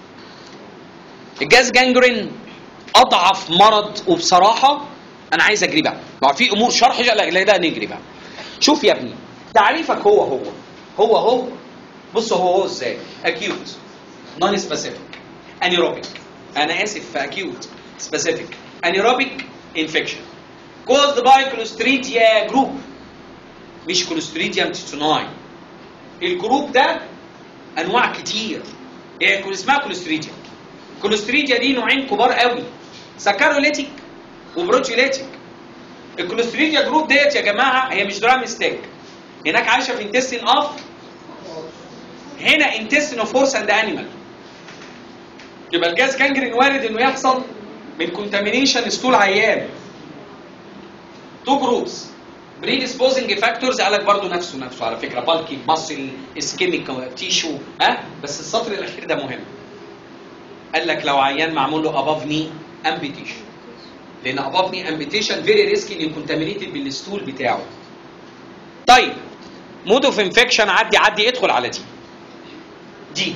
الجاز جانجرين اضعف مرض وبصراحه انا عايز اجري بقى ما هو في امور شرح لا لا, لا نجري بقى شوف يا ابني تعريفك هو هو هو هو بص هو هو ازاي اكيوت نون سبيسيفيك انيروبيك انا اسف في اكيوت سبيسيفيك انيروبيك انفكشن caused by Clostridia group مش Clostridium tetani الجروب ده انواع كتير هي كل اسمها كوليستريديا كوليستريديا دي نوعين كبار قوي سكاروليتيك وبروتيوليتيك الكوليستريديا جروب ديت يا جماعه هي مش درام ستيك هناك عايشه في انتستين اوف هنا انتستين اوف هورس اند انيمال يبقى الجاز جانجرين وارد انه يحصل من كونتامينيشن ستول عيان تو جروبس بريديسبوزنج فاكتورز قال لك برضه نفسه نفسه على فكره بالكي ماسل اسكيميك تيشو ها بس السطر الاخير ده مهم قال لك لو عيان معمول له اباف ني امبيتيشن لان اباف ني امبيتيشن فيري ريسكي ان كونتامينيتد بالستول بتاعه طيب مود اوف انفكشن عدي عدي ادخل على دي دي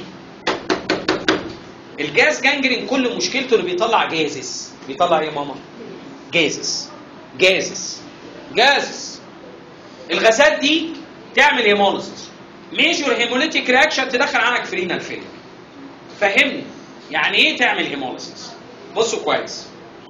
الجاز جانجرين كل مشكلته انه بيطلع جازس بيطلع ايه يا ماما جازس جازس جازس الغازات دي تعمل هيموليسيس ميجور هيموليتيك رياكشن تدخل عنك فرينا الفيلم فهمني يعني ايه تعمل هيموليسيس بصوا كويس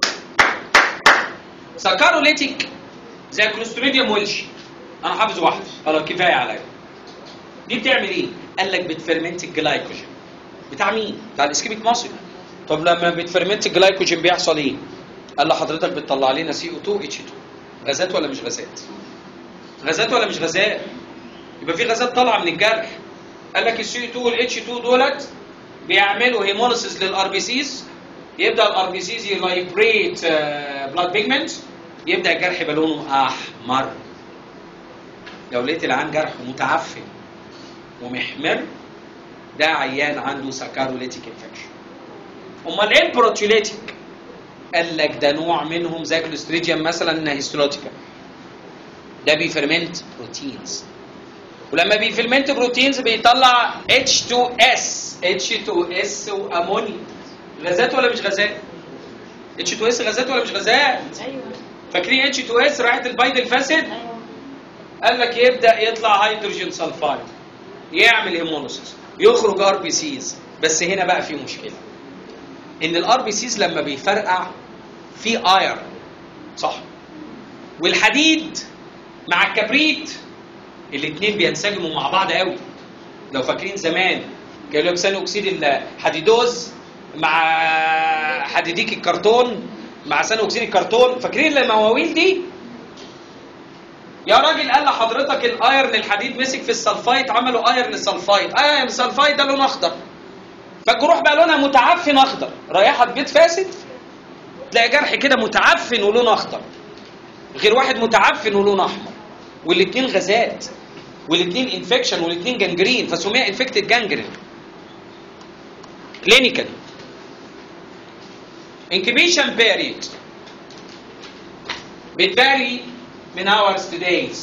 سكاروليتيك زي كلوستريديوم ويلش انا حافظ واحده خلاص كفايه عليا دي بتعمل ايه قال لك بتفرمنت الجلايكوجين بتاع مين بتاع الاسكيميك ماسل طب لما بتفرمنت الجلايكوجين بيحصل ايه قال لحضرتك بتطلع لنا سي او 2 اتش 2 غازات ولا مش غازات غازات ولا مش غازات يبقى في غازات طالعه من الجرح قال لك السي 2 والاتش 2 دولت بيعملوا هيموليسيس للار بي سيز يبدا الار بي سيز يلايبريت بلاد بيجمنت يبدا الجرح يبقى لونه احمر لو لقيت العين جرح متعفن ومحمر ده عيان عنده سكاروليتيك انفكشن امال ايه البروتيوليتيك قال لك ده نوع منهم زي كلوستريديوم مثلا هيستولوتيكا ده بيفرمنت بروتينز ولما بيفرمنت بروتينز بيطلع H2S H2S وامونيا غازات ولا مش غازات؟ H2S غازات ولا مش غازات؟ ايوه فاكرين اتش 2 اس راحت البيض الفاسد ايوه قال لك يبدا يطلع هيدروجين سلفايد يعمل هيمونوسيس يخرج ار بي سيز بس هنا بقى في مشكله ان الار بي سيز لما بيفرقع في اير صح والحديد مع الكبريت الاثنين بينسجموا مع بعض قوي لو فاكرين زمان كانوا لك ثاني اكسيد الحديدوز مع حديديك الكرتون مع ثاني اكسيد الكرتون فاكرين المواويل دي يا راجل قال لحضرتك الايرن الحديد مسك في السلفايت عملوا ايرن سلفايت ايرن سلفايت ده لون اخضر فالجروح بقى لونها متعفن اخضر رايحه بيت فاسد تلاقي جرح كده متعفن ولون اخضر غير واحد متعفن ولون احمر والاثنين غازات والاثنين انفكشن والاثنين جنجرين فسميها انفكتد جانجرين كلينيكال incubation period بتبالي من hours to days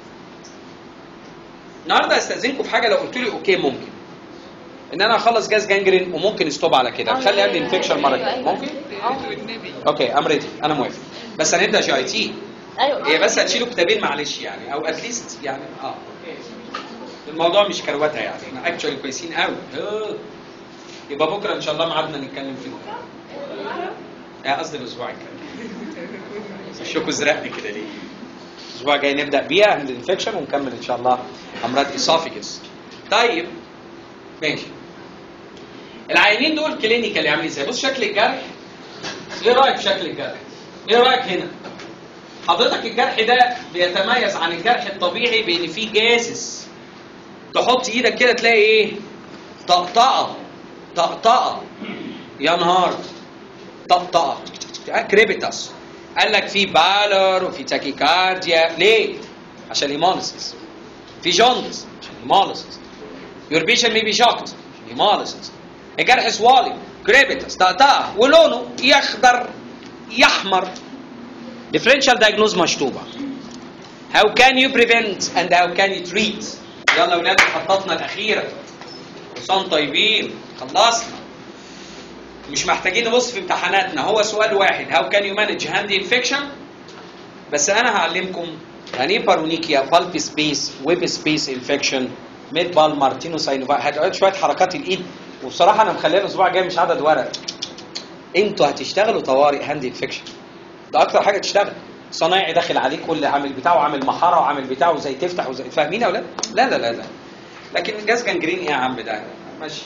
النهارده استاذنكم في حاجه لو قلت لي اوكي ممكن ان انا اخلص جاز جانجرين وممكن استوب على كده نخلي قبل انفكشن مره كده ممكن اوكي ام ريدي انا موافق بس هنبدا جي اي تي ايوه هي بس هتشيلوا كتابين معلش يعني او اتليست يعني اه الموضوع مش كروته يعني احنا اكشولي كويسين قوي آه. يبقى بكره ان شاء الله ميعادنا نتكلم فيه اه قصدي الاسبوع الجاي وشكوا زرقني كده ليه الاسبوع الجاي نبدا بيها عند الانفكشن ونكمل ان شاء الله امراض اسوفيجس طيب ماشي العيانين دول كلينيكال عاملين ازاي بص شكل الجرح ايه رايك في شكل الجرح ايه رايك هنا حضرتك الجرح ده بيتميز عن الجرح الطبيعي بان فيه جاسس تحط ايدك كده تلاقي ايه طقطقه طقطقه يا نهار طقطقه كريبيتاس قال لك في بالر وفي تاكيكارديا ليه عشان هيموليسيس في جوندس عشان هيموليسيس your patient may be shocked hemolysis الجرح سوالي كريبيتاس طقطقه ولونه يخضر يحمر differential diagnosis مشطوبة how can you prevent and how can you treat يلا ولاد محطتنا الأخيرة حسام طيبين خلصنا مش محتاجين نبص في امتحاناتنا هو سؤال واحد how can you manage hand infection بس أنا هعلمكم يعني ايه بارونيكيا بالبي سبيس ويب سبيس انفكشن ميد بالمر تينوساينوفا هتقعد شويه حركات الايد وبصراحه انا مخليها الاسبوع الجاي مش عدد ورق انتوا هتشتغلوا طوارئ هاند انفكشن ده اكتر حاجه تشتغل صنايعي داخل عليك كل عامل بتاعه عامل محاره وعامل بتاعه زي تفتح وزي فاهمين يا اولاد؟ لا لا لا لا لكن الجاز جانجرين ايه يا عم ده؟ ماشي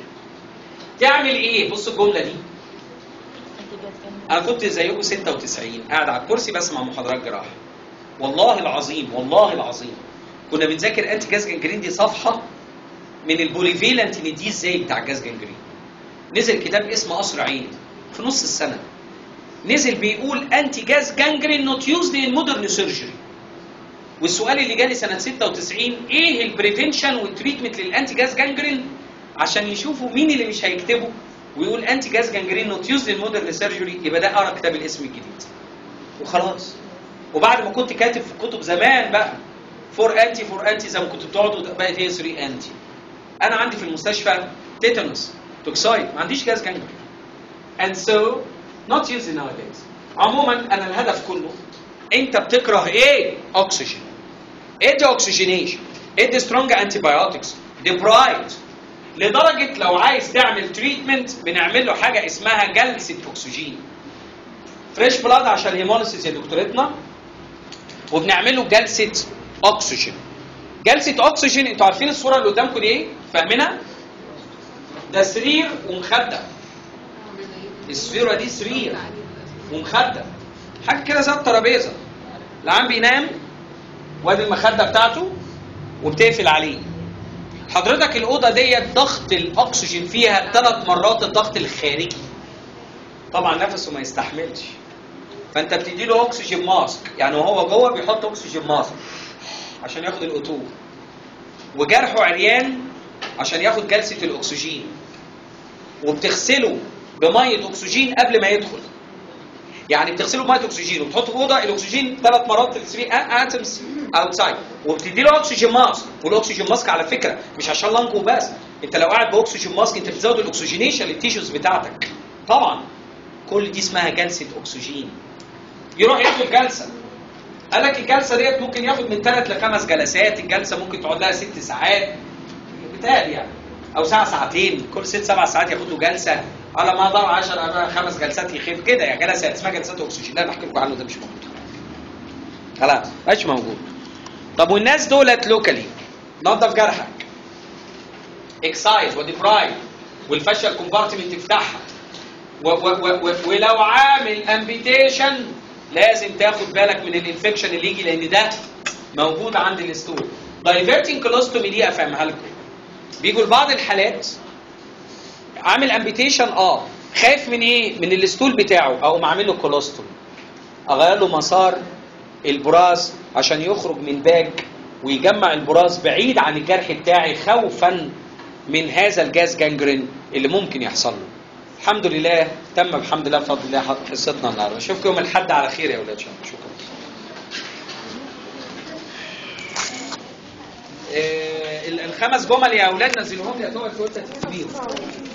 تعمل ايه؟ بص الجمله دي انا كنت زيكم 96 قاعد على الكرسي بسمع محاضرات جراحه والله العظيم والله العظيم كنا بنذاكر انتي جاز جانجرين دي صفحه من البوليفيلانت نديه ازاي بتاع الجاز جانجرين نزل كتاب اسمه قصر عيني في نص السنه نزل بيقول انتي جاز جانجرين نوت يوزد ان مودرن سيرجري والسؤال اللي جالي سنه 96 ايه البريفنشن والتريتمنت للانتي جاز جانجرين عشان يشوفوا مين اللي مش هيكتبه ويقول انتي جاز جانجرين نوت يوزد ان مودرن سيرجري يبقى ده قرا كتاب الاسم الجديد وخلاص وبعد ما كنت كاتب في الكتب زمان بقى فور انتي فور انتي زي ما كنتوا بتقعدوا بقت هي 3 انتي انا عندي في المستشفى تيتانوس توكسايد ما عنديش جاز جانجرين and so not used nowadays عموما انا الهدف كله انت بتكره ايه اكسجين ادي اوكسجينيشن ادي سترونج انتي بايوتكس دي برايت لدرجه لو عايز تعمل تريتمنت بنعمل له حاجه اسمها جلسه اكسجين فريش بلاد عشان هيموليسيس يا دكتورتنا وبنعمل له جلسه اكسجين جلسه اكسجين انتوا عارفين الصوره اللي قدامكم دي ايه فاهمينها ده سرير ومخده الصوره دي سرير ومخده حاجه كده زي الترابيزه العام بينام وادي المخده بتاعته وبتقفل عليه حضرتك الاوضه ديت ضغط الاكسجين فيها ثلاث مرات الضغط الخارجي طبعا نفسه ما يستحملش فانت بتدي له اكسجين ماسك يعني وهو جوه بيحط اكسجين ماسك عشان ياخد الاوتو وجرحه عريان عشان ياخد جلسه الاكسجين وبتغسله بميه اكسجين قبل ما يدخل يعني بتغسله بميه اكسجين وبتحطه في اوضه الاكسجين ثلاث مرات في 3 اتمز اوتسايد وبتدي له اكسجين ماسك والاكسجين ماسك على فكره مش عشان لانجو بس انت لو قاعد باكسجين ماسك انت بتزود الاكسجينيشن للتيشوز بتاعتك طبعا كل دي اسمها جلسه اكسجين يروح ياخد جلسه قال لك الجلسه ديت ممكن ياخد من ثلاث لخمس جلسات الجلسه ممكن تقعد لها ست ساعات بتهيألي يعني او ساعه ساعتين كل ست سبع ساعات ياخد له جلسه على ما ضاع 10 خمس جلسات يخف كده يعني جلسه اسمها جلسات اكسجين لا بحكي لكم عنه ده مش موجود خلاص مش موجود طب والناس دولت لوكالي نظف جرحك اكسايز وديبرايد والفاشل كومبارتمنت تفتحها و و و و ولو عامل امبيتيشن لازم تاخد بالك من الانفكشن اللي يجي لان ده موجود عند الستول دايفرتنج كولوستومي دي افهمها لكم بيجوا لبعض الحالات عامل امبيتيشن اه خايف من ايه من الستول بتاعه اقوم عامل له كولوستومي اغير له مسار البراز عشان يخرج من باج ويجمع البراز بعيد عن الجرح بتاعي خوفا من هذا الجاز جانجرين اللي ممكن يحصل له الحمد لله تم بحمد الله بفضل الله حط- حصتنا النهارده اشوفكم يوم الاحد على خير يا اولاد شكرا شكرا آه، ال- الخمس جمل يا اولاد نزلوهم لي هتقعد تقول تكتبيهم